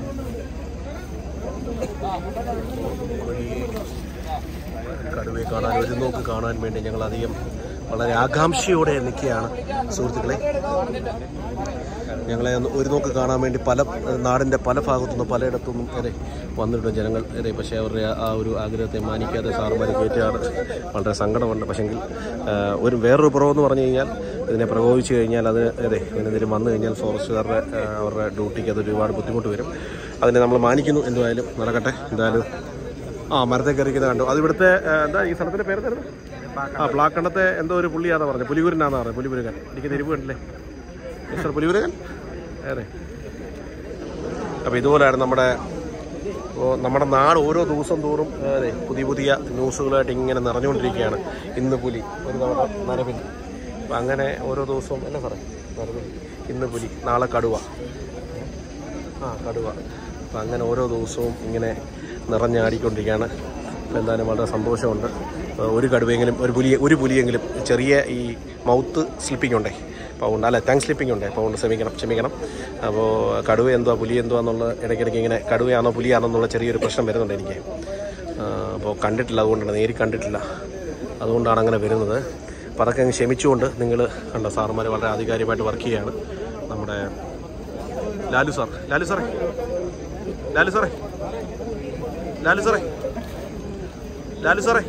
കടുവയെ കാണാൻ ഒരു നോക്ക് കാണാൻ വേണ്ടി ഞങ്ങൾ അധികം വളരെ ആകാംക്ഷയോടെ നിൽക്കുകയാണ് സുഹൃത്തുക്കളെ ഞങ്ങളെ ഒന്ന് ഒരു നോക്ക് കാണാൻ വേണ്ടി പല നാടിൻ്റെ പല ഭാഗത്തുനിന്നും പലയിടത്തുനിന്നും വരെ വന്നിട്ടുണ്ട് ജനങ്ങൾ വരെ പക്ഷേ അവരുടെ ആ ഒരു ആഗ്രഹത്തെ മാനിക്കാതെ സാറുമാർ കയറ്റിയാണ് വളരെ സങ്കടമുണ്ട് പക്ഷെങ്കിൽ ആ, ഒരു വേറൊരു പുറമെന്ന് പറഞ്ഞു കഴിഞ്ഞാൽ ഇതിനെ പ്രകോപിച്ചു കഴിഞ്ഞാൽ അത് അതെ ഇതിനെതിരെ വന്നു കഴിഞ്ഞാൽ ഫോറസ്റ്റുകാരുടെ ആ, അവരുടെ ഡ്യൂട്ടിക്ക് അത് ഒരുപാട് ബുദ്ധിമുട്ട് വരും അതിനെ നമ്മൾ മാനിക്കുന്നു എന്തായാലും നടക്കട്ടെ എന്തായാലും ആ മരത്തെ കയറിക്കുന്ന കണ്ടു അത് ഇവിടുത്തെ ആ, എന്താ ഈ സ്ഥലത്തിന്റെ പേര് തരുന്നത് ആ പ്ലാക്കണ്ടത്തെ എന്തോ ഒരു പുള്ളിയാണെന്ന് പറഞ്ഞത് പുലികുരനാന്ന് പറഞ്ഞത് പുലിപുരുകൻ എനിക്ക് തിരിവ് കണ്ടില്ലേ മിസ്റ്റർ പുലിപുരുകൻ അതെ അപ്പോൾ ഇതുപോലെയാണ് നമ്മുടെ ഇപ്പോൾ നമ്മുടെ നാട് ഓരോ ദിവസം തോറും അതെ പുതിയ പുതിയ ന്യൂസുകളായിട്ട് ഇങ്ങനെ നിറഞ്ഞുകൊണ്ടിരിക്കുകയാണ് ഇന്ന് പുലി ഒരു തവണ നരപിലി അപ്പം അങ്ങനെ ഓരോ ദിവസവും അല്ലേ സാറേ നരപിലി ഇന്ന് പുലി നാളെ കടുവ ആ കടുവ അപ്പം അങ്ങനെ ഓരോ ദിവസവും ഇങ്ങനെ നിറഞ്ഞാടിക്കൊണ്ടിരിക്കുകയാണ് അപ്പോൾ എന്തായാലും വളരെ സന്തോഷമുണ്ട് അപ്പോൾ ഒരു കടുവയെങ്കിലും ഒരു പുലിയെ ഒരു പുലിയെങ്കിലും ചെറിയ ഈ മൗത്ത് സ്ലിപ്പിംഗ് ഉണ്ടേ അപ്പോൾ അതുകൊണ്ട് അല്ല ടങ് സ്ലിപ്പിംഗ് ഉണ്ട് അപ്പോൾ അതുകൊണ്ട് ക്ഷമിക്കണം ക്ഷമിക്കണം അപ്പോൾ കടുവ എന്തുവാ പുലി എന്തുവാ എന്നുള്ള ഇടയ്ക്കിടയ്ക്ക് ഇങ്ങനെ കടുവയാണോ പുലിയാണോ എന്നുള്ള ചെറിയൊരു പ്രശ്നം വരുന്നുണ്ട് എനിക്ക് അപ്പോൾ കണ്ടിട്ടില്ല അതുകൊണ്ടാണ് നേരി കണ്ടിട്ടില്ല അതുകൊണ്ടാണ് അങ്ങനെ വരുന്നത് അപ്പോൾ അതൊക്കെ അങ്ങ് ക്ഷമിച്ചുകൊണ്ട് നിങ്ങൾ കണ്ട സാറുമാർ വളരെ ആധികാരികമായിട്ട് വർക്ക് ചെയ്യുകയാണ് നമ്മുടെ ലാലു സാർ ലാലു സാറേ ലാലു സാറേ ലാലു സാറേ ലാലു സാറേ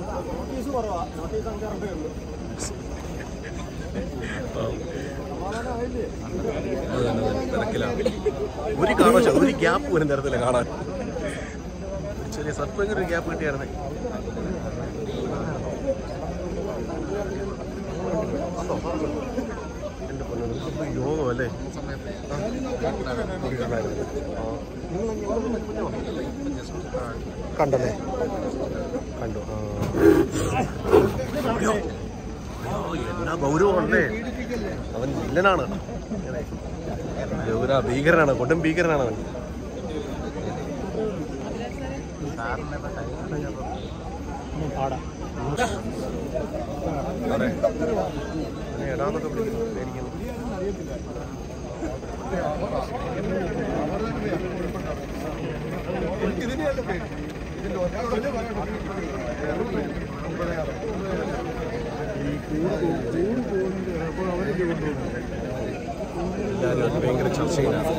തിരക്കിലാണ് ഒരു കാരണവശാലും ഒരു ഗ്യാപ്പ് പോലും തരത്തില്ല കാണാൻ ചെറിയ സ്വല്പം ഒരു ഗ്യാപ്പ് കിട്ടിയായിരുന്നേ എൻ്റെ പൊന്നു യോഗം അല്ലേ കണ്ടല്ലേ കണ്ടു ആ. അയ്യോ. അയ്യോ, എന്നാ ഗൗരവമല്ലേ അവൻ വില്ലനാണ് ഗൗര ഭീകരനാണ് കൊടും ഭീകരനാണ് അവൻ അതെ. അവനെ എടാന്നൊക്കെ വിളിക്കുന്നു പേടിക്കുന്നു എല്ലാവരും അത് ഭയങ്കര ചർച്ചയിലാണ്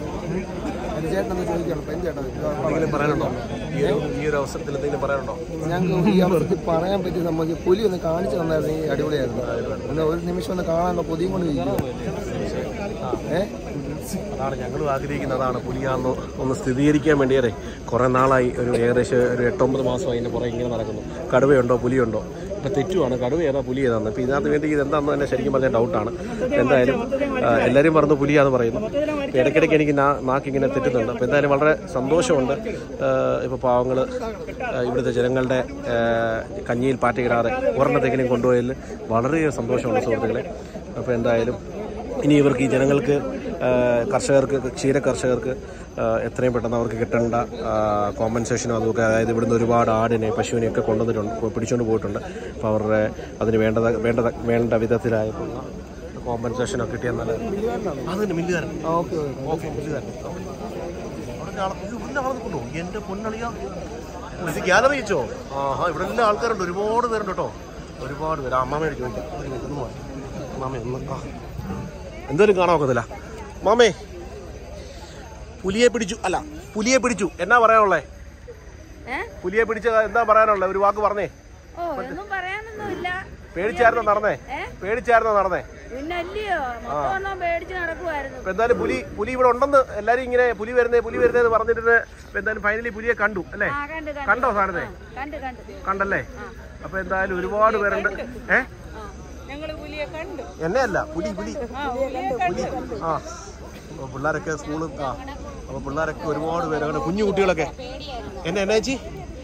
എന്തെങ്കിലും പറയാനുണ്ടോ ഈ ഒരു ഈ ഒരു അവസരത്തിൽ എന്തെങ്കിലും പറയാനുണ്ടോ ഞങ്ങൾക്ക് ഈ അവസരത്തിൽ പറയാൻ പറ്റി നമുക്ക് പുലി ഒന്ന് കാണിച്ചു തന്നായിരുന്നെങ്കിൽ അടിപൊളിയായിരുന്നു ഒന്ന് ഒരു നിമിഷം ഒന്ന് കാണാനുള്ള കൊതിയും കൊണ്ട് ഇരിക്കും ഏ അതാണ് ഞങ്ങളും ആഗ്രഹിക്കുന്നത് അതാണ് പുലിയാണെന്ന് ഒന്ന് സ്ഥിരീകരിക്കാൻ വേണ്ടിയേ കുറേ നാളായി ഒരു ഏകദേശം ഒരു എട്ടൊമ്പത് മാസം അതിൻ്റെ പുറകെ ഇങ്ങനെ നടക്കുന്നു കടുവയുണ്ടോ പുലിയുണ്ടോ ഇപ്പം തെറ്റുമാണ് കടുവ ഏതാ പുലി ഏതാന്ന് ഇപ്പം ഇതിനകത്ത് വേണ്ടി ഇത് എന്താണെന്ന് തന്നെ ശരിക്കും പറഞ്ഞാൽ ഡൗട്ടാണ് എന്തായാലും ആ, എല്ലാവരും പറഞ്ഞു പുലിയാന്ന് പറയുന്നു ഇപ്പം ഇടയ്ക്കിടയ്ക്ക് എനിക്ക് നാ നാക്കിങ്ങനെ തെറ്റുന്നുണ്ട് അപ്പോൾ എന്തായാലും വളരെ സന്തോഷമുണ്ട് ഇപ്പോൾ പാവങ്ങൾ ഇവിടുത്തെ ജനങ്ങളുടെ ആ, കഞ്ഞിയിൽ പാറ്റയിടാതെ ഒരെണ്ണത്തെങ്കിലും കൊണ്ടുപോയതിൽ വളരെ സന്തോഷമുണ്ട് സുഹൃത്തുക്കളെ അപ്പോൾ എന്തായാലും ഇനി ഇവർക്ക് ഈ ജനങ്ങൾക്ക് ആ, കർഷകർക്ക് ക്ഷീര കർഷകർക്ക് ആ, എത്രയും പെട്ടെന്ന് അവർക്ക് കിട്ടേണ്ട കോമ്പൻസേഷനും അതൊക്കെ അതായത് ഇവിടുന്ന് ഒരുപാട് ആടിനെ പശുവിനെ ഒക്കെ കൊണ്ടുവന്നിട്ടുണ്ട് കൊ- പിടിച്ചുകൊണ്ട് പോയിട്ടുണ്ട് അപ്പോൾ അവരുടെ അതിന് വേണ്ടത് വേണ്ട വേണ്ട വിധത്തിലായിട്ടുള്ള കോമ്പൻസേഷനൊക്കെ കിട്ടിയാൽ നല്ല അത് തന്നെ മില്ലുകാരൻ ഓക്കെ ഓക്കെ മില്ലുകാരൻ അവിടെ ആളെ ഇത് ഇവിടെ ആളെ നിൽക്കണ്ടോ എൻ്റെ പൊന്നളിയാ ഇത് ഗ്യാലറി വെച്ചോ ആഹാ ഇവിടെ എല്ലാ ആൾക്കാരുണ്ട് ഒരുപാട് പേരുണ്ട് കേട്ടോ ഒരുപാട് പേര് അമ്മാമയോട് ചോദിക്കാം ഒരു മിനിറ്റ് ഒന്ന് മാറി. മാമേ ഒന്ന് ആ എന്തോരും കാണാൻ ഒക്കത്തില്ല മാമേ പുലിയെ പിടിച്ചു അല്ല പുലിയെ പിടിച്ചു എന്നാ പറയാനുള്ളേ പുലിയെ പിടിച്ച എന്താ പറയാനുള്ളേ ഒരു വാക്ക് പറഞ്ഞേ ഓ ഒന്നും പറയാനൊന്നുമില്ല പേടിച്ചായിരുന്നോ നടന്നേ പേടിച്ചായിരുന്നോ നടന്നേ പിന്നല്ലയോ മൊത്തം ഒന്നും പേടിച്ച് നടക്കുമായിരുന്നു അപ്പൊ എന്തായാലും പുലി പുലി ഇവിടെ ഉണ്ടെന്ന് എല്ലാരും ഇങ്ങനെ പുലി വരുന്നേ പുലി വരുന്നേ എന്ന് പറഞ്ഞിട്ട് ഇപ്പൊ എന്തായാലും ഫൈനലി പുലിയെ കണ്ടു അല്ലേ ആ കണ്ട് കണ്ട് കണ്ടോ സാറിനെ കണ്ട് കണ്ട് കണ്ടല്ലേ അപ്പൊ എന്തായാലും ഒരുപാട് പേരുണ്ട് ഏ ഞങ്ങള് പുലിയെ കണ്ടു എന്നെ അല്ല പുലി പുലി പുലി ആ അപ്പൊ പിള്ളേരൊക്കെ സ്കൂളും ആ അപ്പൊ പിള്ളേരൊക്കെ ഒരുപാട് പേര് അങ്ങനെ കുഞ്ഞു കുട്ടികളൊക്കെ എന്നെ എന്നാ ചേച്ചി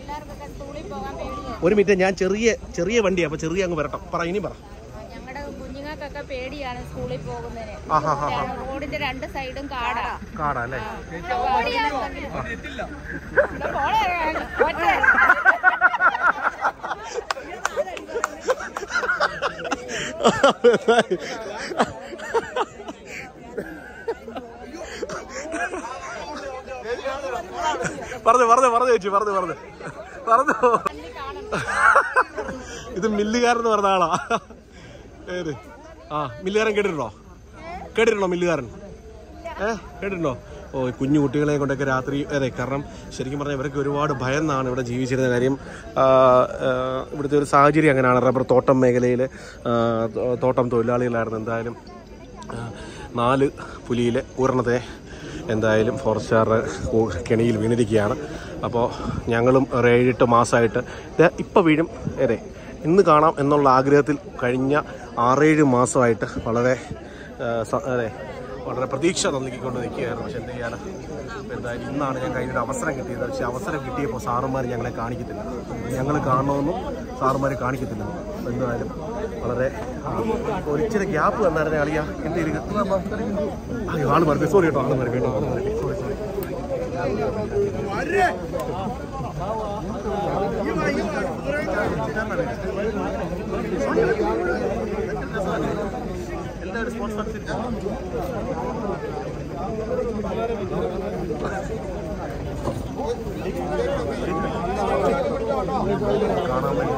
ഒരു മിനിറ്റ് ഞാൻ ചെറിയ ചെറിയ വണ്ടിയാ അപ്പൊ ചെറിയ അങ്ങ് വരട്ടെ പറ ഇനി പറ ഞങ്ങളുടെ കുഞ്ഞുങ്ങൾക്കൊക്കെ പേടിയാണ് സ്കൂളിൽ പോകുന്നതിന് ആ ഹാ ഹാ റോഡിന്റെ രണ്ട് സൈഡും കാടാ കാടാ അല്ലേ ഓടിയാൽ മതി. ഇവിടെ പോളെ ഇറങ്ങാൻ. ഒറ്റ. പറഞ്ഞു പറഞ്ഞു പറഞ്ഞു ചേച്ചി പറഞ്ഞു പറഞ്ഞു പറഞ്ഞു ഇത് മില്ലുകാരൻ എന്ന് പറഞ്ഞ ആളാ ഏത് ആ മില്ലുകാരൻ കേട്ടിട്ടുണ്ടോ കേട്ടിട്ടുണ്ടോ മില്ലുകാരൻ ഏ കേട്ടിട്ടുണ്ടോ ഓ ഈ കുഞ്ഞു കുട്ടികളെ കൊണ്ടൊക്കെ രാത്രി അതെ കാരണം ശരിക്കും പറഞ്ഞാൽ ഇവരൊക്കെ ഒരുപാട് ഭയന്നാണ് ഇവിടെ ജീവിച്ചിരുന്ന കാര്യം ആ, ആ, ഇവിടുത്തെ ഒരു സാഹചര്യം അങ്ങനെയാണ് റബ്ബർ തോട്ടം മേഖലയിൽ തോട്ടം തൊഴിലാളികളായിരുന്നു എന്തായാലും ആ, നാല് പുലിയിലെ ഒരെണ്ണത്തെ എന്തായാലും ഫോറസ്റ്റുകാരുടെ കൂ- കെണിയിൽ വീണിരിക്കുകയാണ് അപ്പോൾ ഞങ്ങളും ഒരു ഏഴെട്ട് മാസമായിട്ട് ഇത് ഇപ്പോൾ വീഴും അതെ ഇന്ന് കാണാം എന്നുള്ള ആഗ്രഹത്തിൽ കഴിഞ്ഞ ആറേഴ് മാസമായിട്ട് വളരെ ആ, സ- അതെ വളരെ പ്രതീക്ഷ നൽകിക്കൊണ്ട് നിൽക്കുകയായിരുന്നു പക്ഷെ എന്ത് ചെയ്യാനാ അപ്പോൾ എന്തായാലും ഇന്നാണ് ഞാൻ കഴിഞ്ഞൊരു അവസരം കിട്ടിയത് പക്ഷേ അവസരം കിട്ടിയപ്പോൾ സാറുമാർ ഞങ്ങളെ കാണിക്കത്തില്ല ഞങ്ങൾ കാണണമെന്നും സാറുമാർ കാണിക്കത്തില്ല അപ്പോൾ എന്തായാലും വളരെ ആ, ഒരു ഇച്ചിരി ഗ്യാപ്പ് തന്നായിരുന്നേ അളിയ എന്ത് അയ്യോ ആള് മറക്കും സോറി കേട്ടോ ആള് മറക്കും കേട്ടോ ആള് മറക്കും സോറി സോറി എല്ലാവരും സ്പോർട്സ് ഫാൻസ് കാണാൻ വേണ്ടി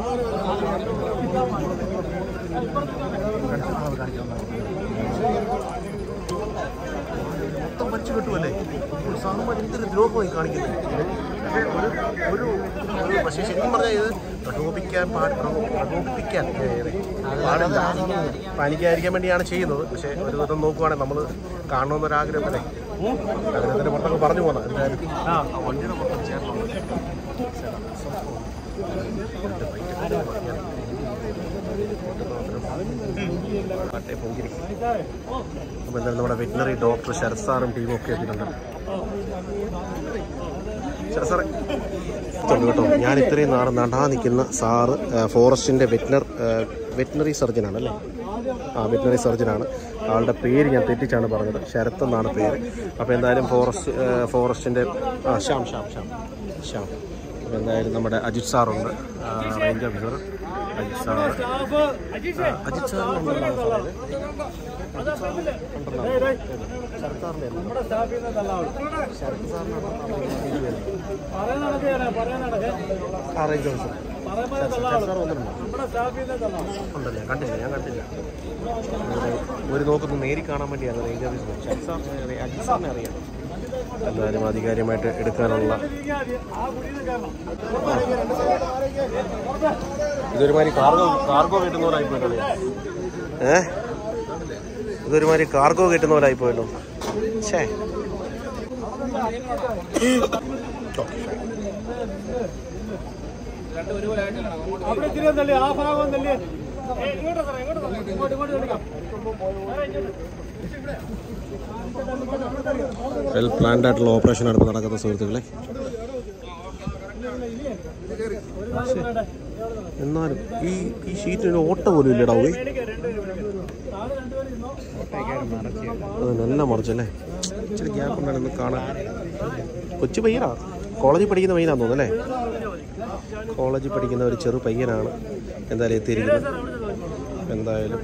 മൊത്തം വലിച്ചു കിട്ടുമല്ലേ സാമാന്യം എന്തൊരു ദ്രോഹമായി കാണിക്കുന്നത് പക്ഷേ ഒരു ഒരു ഒരു പക്ഷേ ശരിക്കും പറഞ്ഞാൽ ഇത് പ്രകോപിക്കാൻ പാട് പ്രകോ- പ്രകോപിപ്പിക്കാൻ ഏ, പാടില്ല പാനിക്കാതിരിക്കാൻ വേണ്ടിയാണ് ചെയ്യുന്നത് പക്ഷേ ഒരു വിധം നോക്കുവാണെങ്കിൽ നമ്മൾ കാണണമെന്നൊരാഗ്രഹമല്ലേ അതിനകത്തിന്റെ പുറത്തൊക്കെ പറഞ്ഞു പോകുന്നത് എന്തായാലും ആ വണ്ടിയുടെ പുറത്ത് ചേർന്നുണ്ട് പട്ടേ പൊങ്കിരിക്കും അപ്പോൾ എന്തായാലും നമ്മുടെ വെറ്റിനറി ഡോക്ടർ ശരത് സാറും ടീമും ഒക്കെ എത്തിയിട്ടുണ്ട് ശരത് സാറേ ഇതുണ്ട് കേട്ടോ ഞാൻ ഇത്രയും നാളെ നടാ നിൽക്കുന്ന സാറ് ആ, ഫോറസ്റ്റിൻ്റെ വെറ്റിനർ ആ, വെറ്റിനറി സർജനാണ് അല്ലേ ആ വെറ്റിനറി സർജനാണ് ആളുടെ പേര് ഞാൻ തെറ്റിച്ചാണ് പറഞ്ഞത് ശരത് എന്നാണ് പേര് അപ്പോൾ എന്തായാലും ഫോറസ്റ്റ് ആ, ഫോറസ്റ്റിൻ്റെ ആ ശ്യാം ശ്യാം ശ്യാം ശ്യാം അപ്പോൾ എന്തായാലും നമ്മുടെ അജിത് സാറുണ്ട് ആ, റേഞ്ച് ഓഫീസർ അജിത് സാർ ആ, അജിത് സാറിനുണ്ടല്ലോ സാറേ ശരത് സാറിൻ്റെ ശരത് സാറിനാണ് ആ റേഞ്ച് ഓഫീസർ ശരത് സാർ വന്നിട്ടുണ്ടോ ഉണ്ടല്ലേ കണ്ടില്ല ഞാൻ കണ്ടില്ല ഒരു- ഒരു നോക്കൊന്ന് നേരി കാണാൻ വേണ്ടിയാണ് റേഞ്ച് ഓഫീസർ ശരത് സാറിനെ അറിയാം അജിത് സാറിനെ അറിയാം എന്തായാലും ആധികാരികമായിട്ട് എടുക്കാനുള്ള ഇതൊരുമാതിരി കാർഗോ കാർഗോ കിട്ടുന്ന പോലെ ആയിപ്പോയല്ലോ ഏ ഇതൊരുമാതിരി കാർഗോ കിട്ടുന്ന പോലെ ആയിപ്പോയല്ലോ ഛേ വെൽ പ്ലാൻഡ് ആയിട്ടുള്ള ഓപ്പറേഷൻ ആണ് ഇപ്പോൾ നടക്കുന്ന സുഹൃത്തുക്കളെ ശ്ശേ. എന്നാലും ഈ ഈ ഷീറ്റിന് ഓട്ട പോലും ഇല്ലടാ പോയി അത് നല്ല മറിച്ചല്ലേ ഇച്ചിരി ഗ്യാപ്പ് ഉണ്ടായിരുന്നു കാണാൻ കൊച്ചു പയ്യനാ കോളേജിൽ പഠിക്കുന്ന പയ്യനാന്ന് തോന്നുന്നു അല്ലേ കോളേജിൽ പഠിക്കുന്ന ഒരു ചെറു പയ്യനാണ് എന്തായാലും എത്തിയിരിക്കുന്നത് എന്തായാലും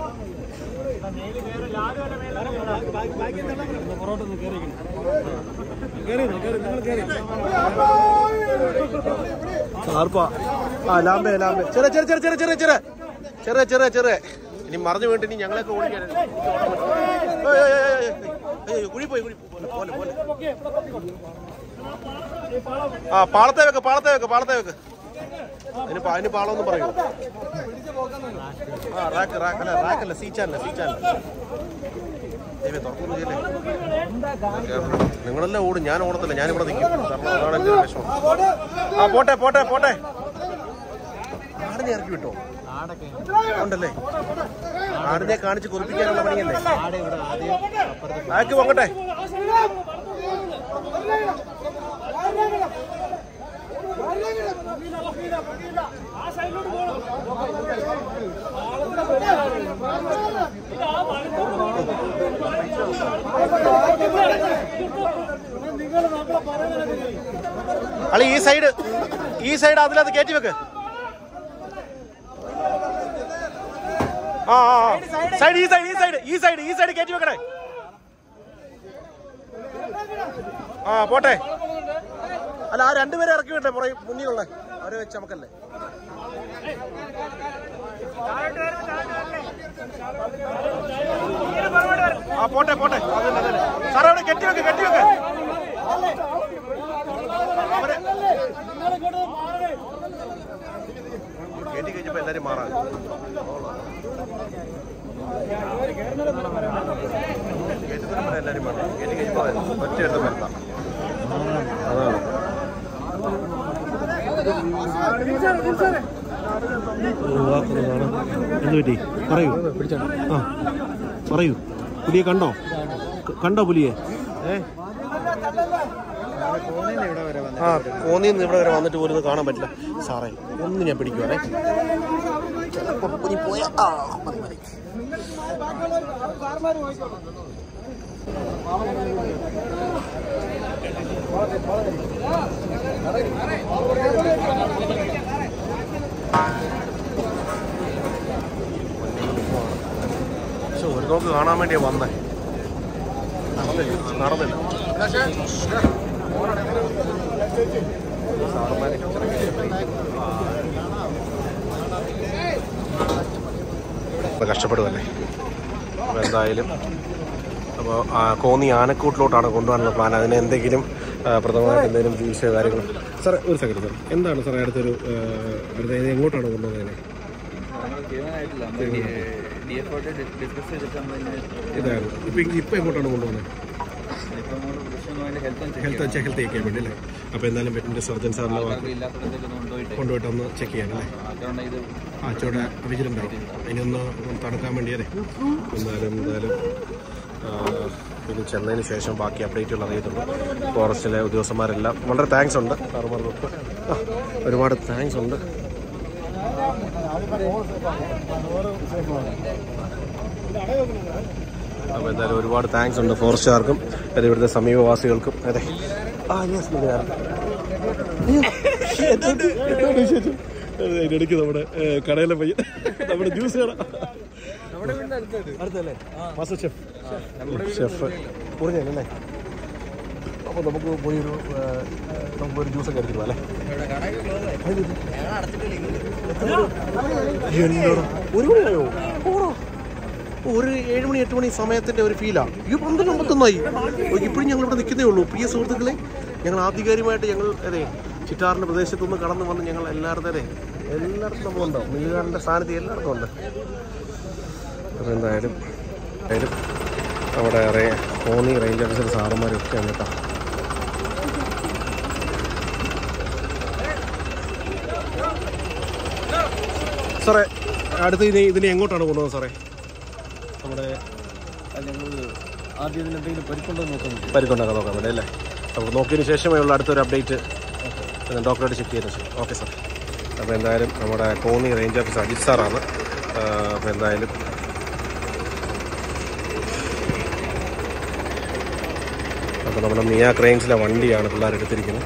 കാർപ്പാ ആ ലാമ്പേ ലാമ്പേ ചെറു ചെറു ചെറു ചെറു ചെറു ചെറു ചെറു ചെറു ചെറു ഇനി മറിഞ്ഞു വീണിട്ട് ഇനി ഞങ്ങളൊക്കെ ഓടിക്കാൻ കുഴി പോയി കുഴി പോലെ പോലെ പോലെ ആ പാളത്തെ വെക്ക് പാളത്തെ വെക്ക് പാളത്തെ വെക്ക് അതിന് പാ- അതിന് പാളമൊന്നും പറയൂ ആ റാക്ക് റാക്ക് അല്ല റാക്കല്ല സീച്ചാനല്ല സീച്ചാനല്ല ദൈവം തുറക്കുന്നു ചെയ്യല്ലേ നിങ്ങളെല്ലാം ഓടും ഞാൻ ഓടത്തില്ല ഞാനിവിടെ നിൽക്കും കാരണം അതാണ് എൻ്റെ ഒരു വിഷമം ആ പോട്ടെ പോട്ടെ പോട്ടെ ആടിനെ ഇറക്കി വിട്ടോ ഉണ്ടല്ലേ ആടിനെ കാണിച്ച് കുറിപ്പിക്കാനുള്ള പണിയല്ലേ ആക്ക് പോകട്ടെ അളി ഈ സൈഡ് ഈ സൈഡ് അതിനകത്ത് കയറ്റി വെക്ക് ആ ആ സൈഡ് ഈ സൈഡ് ഈ സൈഡ് ഈ സൈഡ് ഈ സൈഡ് കയറ്റി വെക്കണേ ആ പോട്ടെ അല്ല ആ രണ്ടുപേരെ ഇറക്കി വിട്ടെ പുറകെ മുന്നിലുള്ള അവരെ വെച്ച് നമുക്കല്ലേ ആ പോട്ടെ പോട്ടെ അതന്നെ അതന്നെ സാറേ അവിടെ കെട്ടി വെക്ക് കെട്ടി വെക്ക് അവരെ കയറ്റി കഴിഞ്ഞപ്പോ എല്ലാരും മാറാൻ കയറ്റുന്നതിന് എല്ലാരും മാറാം കയറ്റി കഴിഞ്ഞപ്പോ ഒറ്റ എടുത്ത് വരണ്ട അതാണ് ഒരു വാക്കൊന്ന് കാണാം എന്ത് പറ്റി പറയൂ ആ പറയൂ പുലിയെ കണ്ടോ ക- കണ്ടോ പുലിയെ ഏ ആ കോന്നിന്ന് ഇവിടെ വരെ വന്നിട്ട് പോലും ഇത് കാണാൻ പറ്റില്ല സാറേ ഒന്ന് ഞാൻ പിടിക്കുവാണേ ചിലപ്പോ പുലി പോയാ ആ മതി മതി പക്ഷെ ഒരു നോക്ക് കാണാൻ വേണ്ടിയാ വന്നേ നടന്നില്ല നടന്നില്ല സാറന്മാരെ കഷ്ടപ്പെടുമല്ലേ അപ്പോൾ എന്തായാലും അപ്പോൾ കോന്നി ആനക്കൂട്ടിലോട്ടാണ് കൊണ്ടുപോകാനുള്ള പ്ലാൻ അതിന് എന്തെങ്കിലും ആ, പ്രഥമമായിട്ട് എന്തെങ്കിലും ചികിത്സയോ കാര്യങ്ങളോ സാർ ഒരു സെക്കൻഡ് സാർ എന്താണ് സാർ അടുത്തൊരു ആ, അടുത്ത ഇത് എങ്ങോട്ടാണ് കൊണ്ടുപോകുന്നത് ഇതാണ് ഇപ്പം ഇപ്പം എങ്ങോട്ടാണ് കൊണ്ടുപോകുന്നത് ഹെൽത്ത് ഹെൽത്ത് ചെക്ക് ചെയ്യാൻ വേണ്ടി അല്ലേ അപ്പോൾ എന്തായാലും വെറ്റിൻ്റെ സർജൻ സാറിൻ്റെ കൊണ്ടുപോയിട്ട് ഒന്ന് ചെക്ക് ചെയ്യാൻ അല്ലേ ആ ചോടെ വിജിലുണ്ടാവും അതിനൊന്ന് തടുക്കാൻ വേണ്ടിയല്ലേ എന്തായാലും എന്തായാലും ആ, ഇനി ചെന്നതിന് ശേഷം ബാക്കി അപ്ഡേറ്റുകൾ അറിയത്തുള്ളൂ ഫോറസ്റ്റിലെ ഉദ്യോഗസ്ഥന്മാരെല്ലാം വളരെ താങ്ക്സ് ഉണ്ട് സാറുമാർക്കൊക്കെ ആ, ഒരുപാട് താങ്ക്സ് ഉണ്ട് അപ്പോൾ എന്തായാലും ഒരുപാട് താങ്ക്സ് ഉണ്ട് ഫോറസ്റ്റുകാർക്കും അത് ഇവിടുത്തെ സമീപവാസികൾക്കും അതെ ആ യെസ് ഇതിനിടയ്ക്ക് നമ്മുടെ ഏ, കടയിലെ പയ്യൻ നമ്മുടെ ജ്യൂസ് കട അടുത്തല്ലേ മാസ്റ്റർ ഷെഫ് ഷെഫ് മുറിഞ്ഞല്ലേ അപ്പോൾ നമുക്ക് പോയി ഒരു ഏ, നമുക്ക് ഒരു ജ്യൂസൊക്കെ എടുത്തിട്ട് അല്ലേ എന്നോട് ഒരു മണിയായോ ഓടോ ഒരു ഏഴ് മണി എട്ട് മണി സമയത്തിന്റെ ഒരു ഫീലാണ് ഈ പന്ത്രണ്ട് അമ്പത്തൊന്നായി ഇപ്പോഴും ഞങ്ങൾ ഇവിടെ നിൽക്കുന്നേ ഉള്ളൂ പ്രിയ സുഹൃത്തുക്കളെ ഞങ്ങൾ ആധികാരികമായിട്ട് ഞങ്ങൾ അതെ ചിറ്റാറിന്റെ പ്രദേശത്തുനിന്ന് കടന്നു വന്ന് ഞങ്ങൾ എല്ലായിടത്തും അതെ എല്ലായിടത്തും നമ്മളുണ്ടോ മില്ലുകാരൻ്റെ സ്ഥാനത്ത് എല്ലായിടത്തും ഉണ്ട് അപ്പോൾ എന്തായാലും എന്തായാലും നമ്മുടെ റേ കോന്നി റേഞ്ച് ഓഫീസർ സാറന്മാരൊക്കെ ആണ് കേട്ടോ സാറേ അടുത്ത് ഇനി ഇതിനെ എങ്ങോട്ടാണ് കൊണ്ടുപോകുന്നത് സാറേ നമ്മുടെ ആദ്യം ഇതിന് എന്തെങ്കിലും പരിക്കുണ്ടോ നോക്കാൻ പരിക്കുണ്ടാക്കാൻ നോക്കാൻ വേണ്ടി അല്ലേ അപ്പോൾ നോക്കിയതിന് ശേഷമേ ഉള്ള അടുത്തൊരു അപ്ഡേറ്റ് ഡോക്ടറോട് ചെക്ക് ചെയ്തതിന് ശേഷം ഓക്കെ സാർ അപ്പോൾ എന്തായാലും നമ്മുടെ കോന്നി റേഞ്ച് ഓഫീസർ അജിത് സാറാണ് അപ്പോൾ എന്തായാലും അപ്പോൾ നമ്മുടെ മിയ ക്രെയിൻസിലെ വണ്ടിയാണ് പിള്ളേർ എടുത്തിരിക്കുന്നത്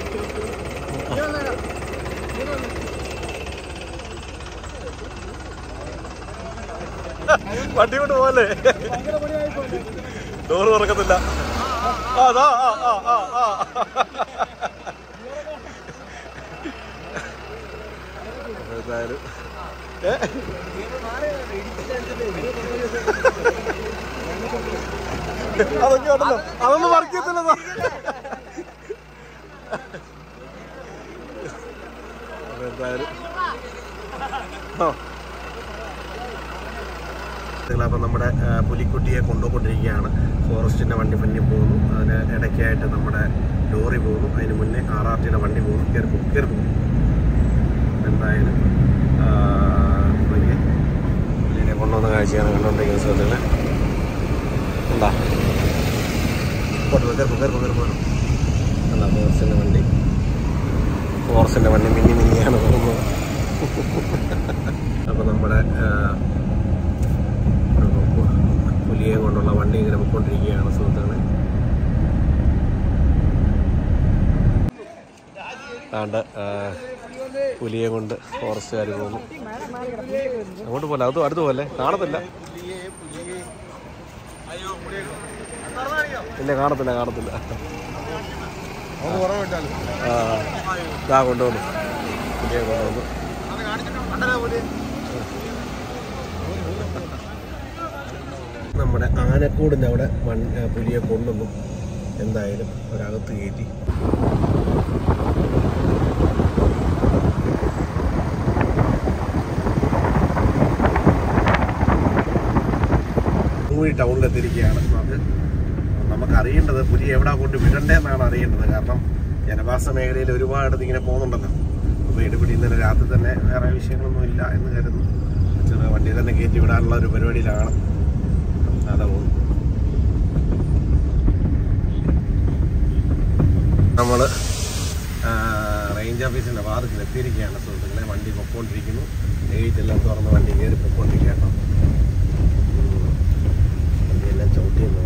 വണ്ടി കൊണ്ട് പോകല്ലേ ഡോറ് തുറക്കത്തില്ല ആ അതാ ആ ആ ആ ആ അപ്പൊ എന്തായാലും ഏ? അതൊക്കെ ഉണ്ടല്ലോ അതൊന്നും വർക്ക് ചെയ്യത്തില്ല അപ്പൊ എന്തായാലും ആ അപ്പം നമ്മുടെ ആ, പുലിക്കുട്ടിയെ കൊണ്ടുപോയിക്കൊണ്ടിരിക്കുകയാണ് ഫോറസ്റ്റിൻ്റെ വണ്ടി മുന്നിൽ പോകുന്നു അതിന് ഇടയ്ക്കായിട്ട് നമ്മുടെ ലോറി പോകുന്നു അതിന് മുന്നേ ആർ ആർ ടിയുടെ വണ്ടി പോകുന്നു കയറി പോകും കയറി പോകും എന്തായാലും ആ, പുലിയെ പുലിനെ കൊണ്ടുവന്ന കാഴ്ചയാണ് കണ്ടുകൊണ്ടിരിക്കുന്ന സ്ഥലത്തിൽ എന്താ കയറി പോകും കയറി പോകും കയറി പോകും അല്ല ഫോറസ്റ്റിൻ്റെ വണ്ടി ഫോറസ്റ്റിൻ്റെ വണ്ടി മിന്നി മിന്നിയാണ് പോകുന്നത് അപ്പം നമ്മുടെ ആ, പുലിയെ കൊണ്ടുള്ള വണ്ടി ഇങ്ങനെ പൊയ്ക്കൊണ്ടിരിക്കുകയാണ് സുഹൃത്തുക്കളെ ആണ്ട് പുലിയെ കൊണ്ട് ഫോറസ്റ്റുകാർ പോകുന്നു അങ്ങോട്ട് പോലെ അത് അടുത്ത് പോലെ കാണത്തില്ല ഇല്ല കാണത്തില്ല കാണത്തില്ല ആ ഇതാ കൊണ്ടുവന്നു പുലിയെ കൊണ്ടുവന്നു നമ്മുടെ ആനക്കൂടിൻ്റെ അവിടെ മൺ ആ, പുലിയെ കൊണ്ടുവന്നു എന്തായാലും ഒരകത്ത് കയറ്റി മൂഴി ടൗണിലെത്തിയിരിക്കുകയാണ് അത് നമുക്ക് അറിയേണ്ടത് പുലി എവിടെ കൊണ്ട് വിടണ്ടേന്നാണ് അറിയേണ്ടത് കാരണം ജനവാസ മേഖലയിൽ ഒരുപാട് ഇങ്ങനെ പോകുന്നുണ്ടല്ലോ അപ്പോൾ ഇടപെടി ഇന്നലെ രാത്രി തന്നെ വേറെ വിഷയങ്ങളൊന്നും ഇല്ല എന്ന് കരുതുന്നു ചെറിയ വണ്ടി തന്നെ കയറ്റി വിടാനുള്ള ഒരു പരിപാടിയിലാണ് അതാ പോകുന്നു നമ്മൾ റേഞ്ച് ഓഫീസിൻ്റെ വാതിൽ എത്തിയിരിക്കുകയാണ് സുഹൃത്തുക്കളെ വണ്ടി പൊക്കോണ്ടിരിക്കുന്നു ഗേറ്റ് എല്ലാം തുറന്ന് വണ്ടി കയറി പൊക്കോണ്ടിരിക്കുകയാണ് ഉം. വണ്ടിയെല്ലാം ചവിട്ടിയെന്ന്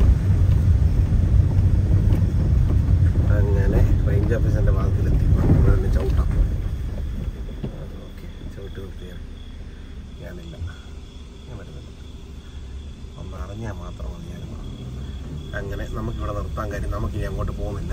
അങ്ങനെ റേഞ്ച് ഓഫീസിൻ്റെ വാതിലെത്തി വേണ്ടി ചവിട്ടാം ഓക്കെ ചവിട്ടി നിർത്തിയാണ് ഞാനില്ല ഞാൻ വരുന്നില്ല ഒന്ന് അറിഞ്ഞാൽ മാത്രം മതിയായിരുന്നു അങ്ങനെ നമുക്കിവിടെ നിർത്താൻ കാര്യം നമുക്കിനി അങ്ങോട്ട് പോകുന്നില്ല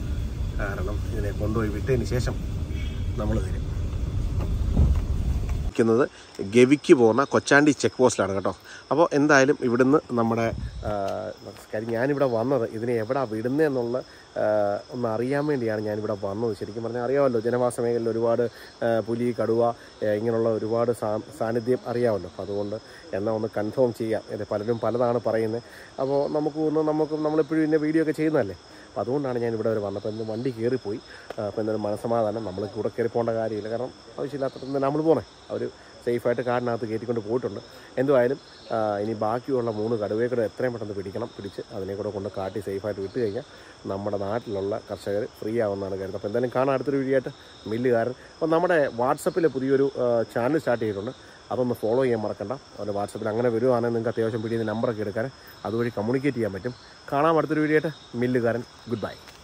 കാരണം ഇതിനെ കൊണ്ടുപോയി വിട്ടതിന് ശേഷം നമ്മൾ തരും നിൽക്കുന്നത് ഗവിക്ക് പോകുന്ന കൊച്ചാണ്ടി ചെക്ക് പോസ്റ്റിലാണ് കേട്ടോ അപ്പോൾ എന്തായാലും ഇവിടുന്ന് നമ്മുടെ ആ, കാര്യം ഞാനിവിടെ വന്നത് ഇതിനെ എവിടെ വിടുന്നതെന്നുള്ള ആ, ഒന്ന് അറിയാൻ വേണ്ടിയാണ് ഞാനിവിടെ വന്നത് ശരിക്കും പറഞ്ഞാൽ അറിയാമല്ലോ ജനവാസ മേഖലയിൽ ഒരുപാട് ആ, പുലി കടുവ ആ, ഇങ്ങനെയുള്ള ഒരുപാട് സാ- സാന്നിധ്യം അറിയാമല്ലോ അപ്പോൾ അതുകൊണ്ട് എന്നാൽ ഒന്ന് കൺഫേം ചെയ്യാം ഇത് പലരും പലതാണ് പറയുന്നത് അപ്പോൾ നമുക്ക് ഒന്ന് നമുക്ക് നമ്മളെപ്പോഴും ഇതിൻ്റെ വീഡിയോ ഒക്കെ ചെയ്യുന്നതല്ലേ അപ്പോൾ അതുകൊണ്ടാണ് ഞാൻ ഇവിടെ വരെ വന്നത് അപ്പോൾ ഇന്ന് വണ്ടി കയറിപ്പോയി അപ്പോൾ എന്തായാലും മനസ്സമാധാനം നമ്മൾ കൂടെ കയറി പോകേണ്ട കാര്യമില്ല കാരണം ആവശ്യമില്ലാത്തത് നമ്മൾ പോണേ അവർ സേഫായിട്ട് കാടിനകത്ത് കയറ്റിക്കൊണ്ട് പോയിട്ടുണ്ട് എന്തുമായാലും ആ, ഇനി ബാക്കിയുള്ള മൂന്ന് കടുവയെ കൂടെ എത്രയും പെട്ടെന്ന് പിടിക്കണം പിടിച്ച് അതിനെ കൂടെ കൊണ്ട് കാട്ടി സേഫായിട്ട് വിട്ട് കഴിഞ്ഞാൽ നമ്മുടെ നാട്ടിലുള്ള കർഷകർ ഫ്രീ ആവുമെന്നാണ് കരുതുന്നത് അപ്പോൾ എന്തായാലും കാണാൻ അടുത്തൊരു വീഡിയോ ആയിട്ട് മില്ലുകാരൻ അപ്പോൾ നമ്മുടെ വാട്സപ്പിൽ പുതിയൊരു ചാനൽ സ്റ്റാർട്ട് ചെയ്തിട്ടുണ്ട് അതൊന്ന് ഫോളോ ചെയ്യാൻ മറക്കണ്ട അതുപോലെ വാട്സപ്പിൽ അങ്ങനെ വരുവാണെങ്കിൽ നിങ്ങൾക്ക് അത്യാവശ്യം പിടിയുന്ന നമ്പറൊക്കെ എടുക്കാൻ അതുവഴി കമ്മ്യൂണിക്കേറ്റ് ചെയ്യാൻ പറ്റും കാണാം അടുത്തൊരു വീഡിയോ ആയിട്ട് മില്ലുകാരൻ ഗുഡ് ബൈ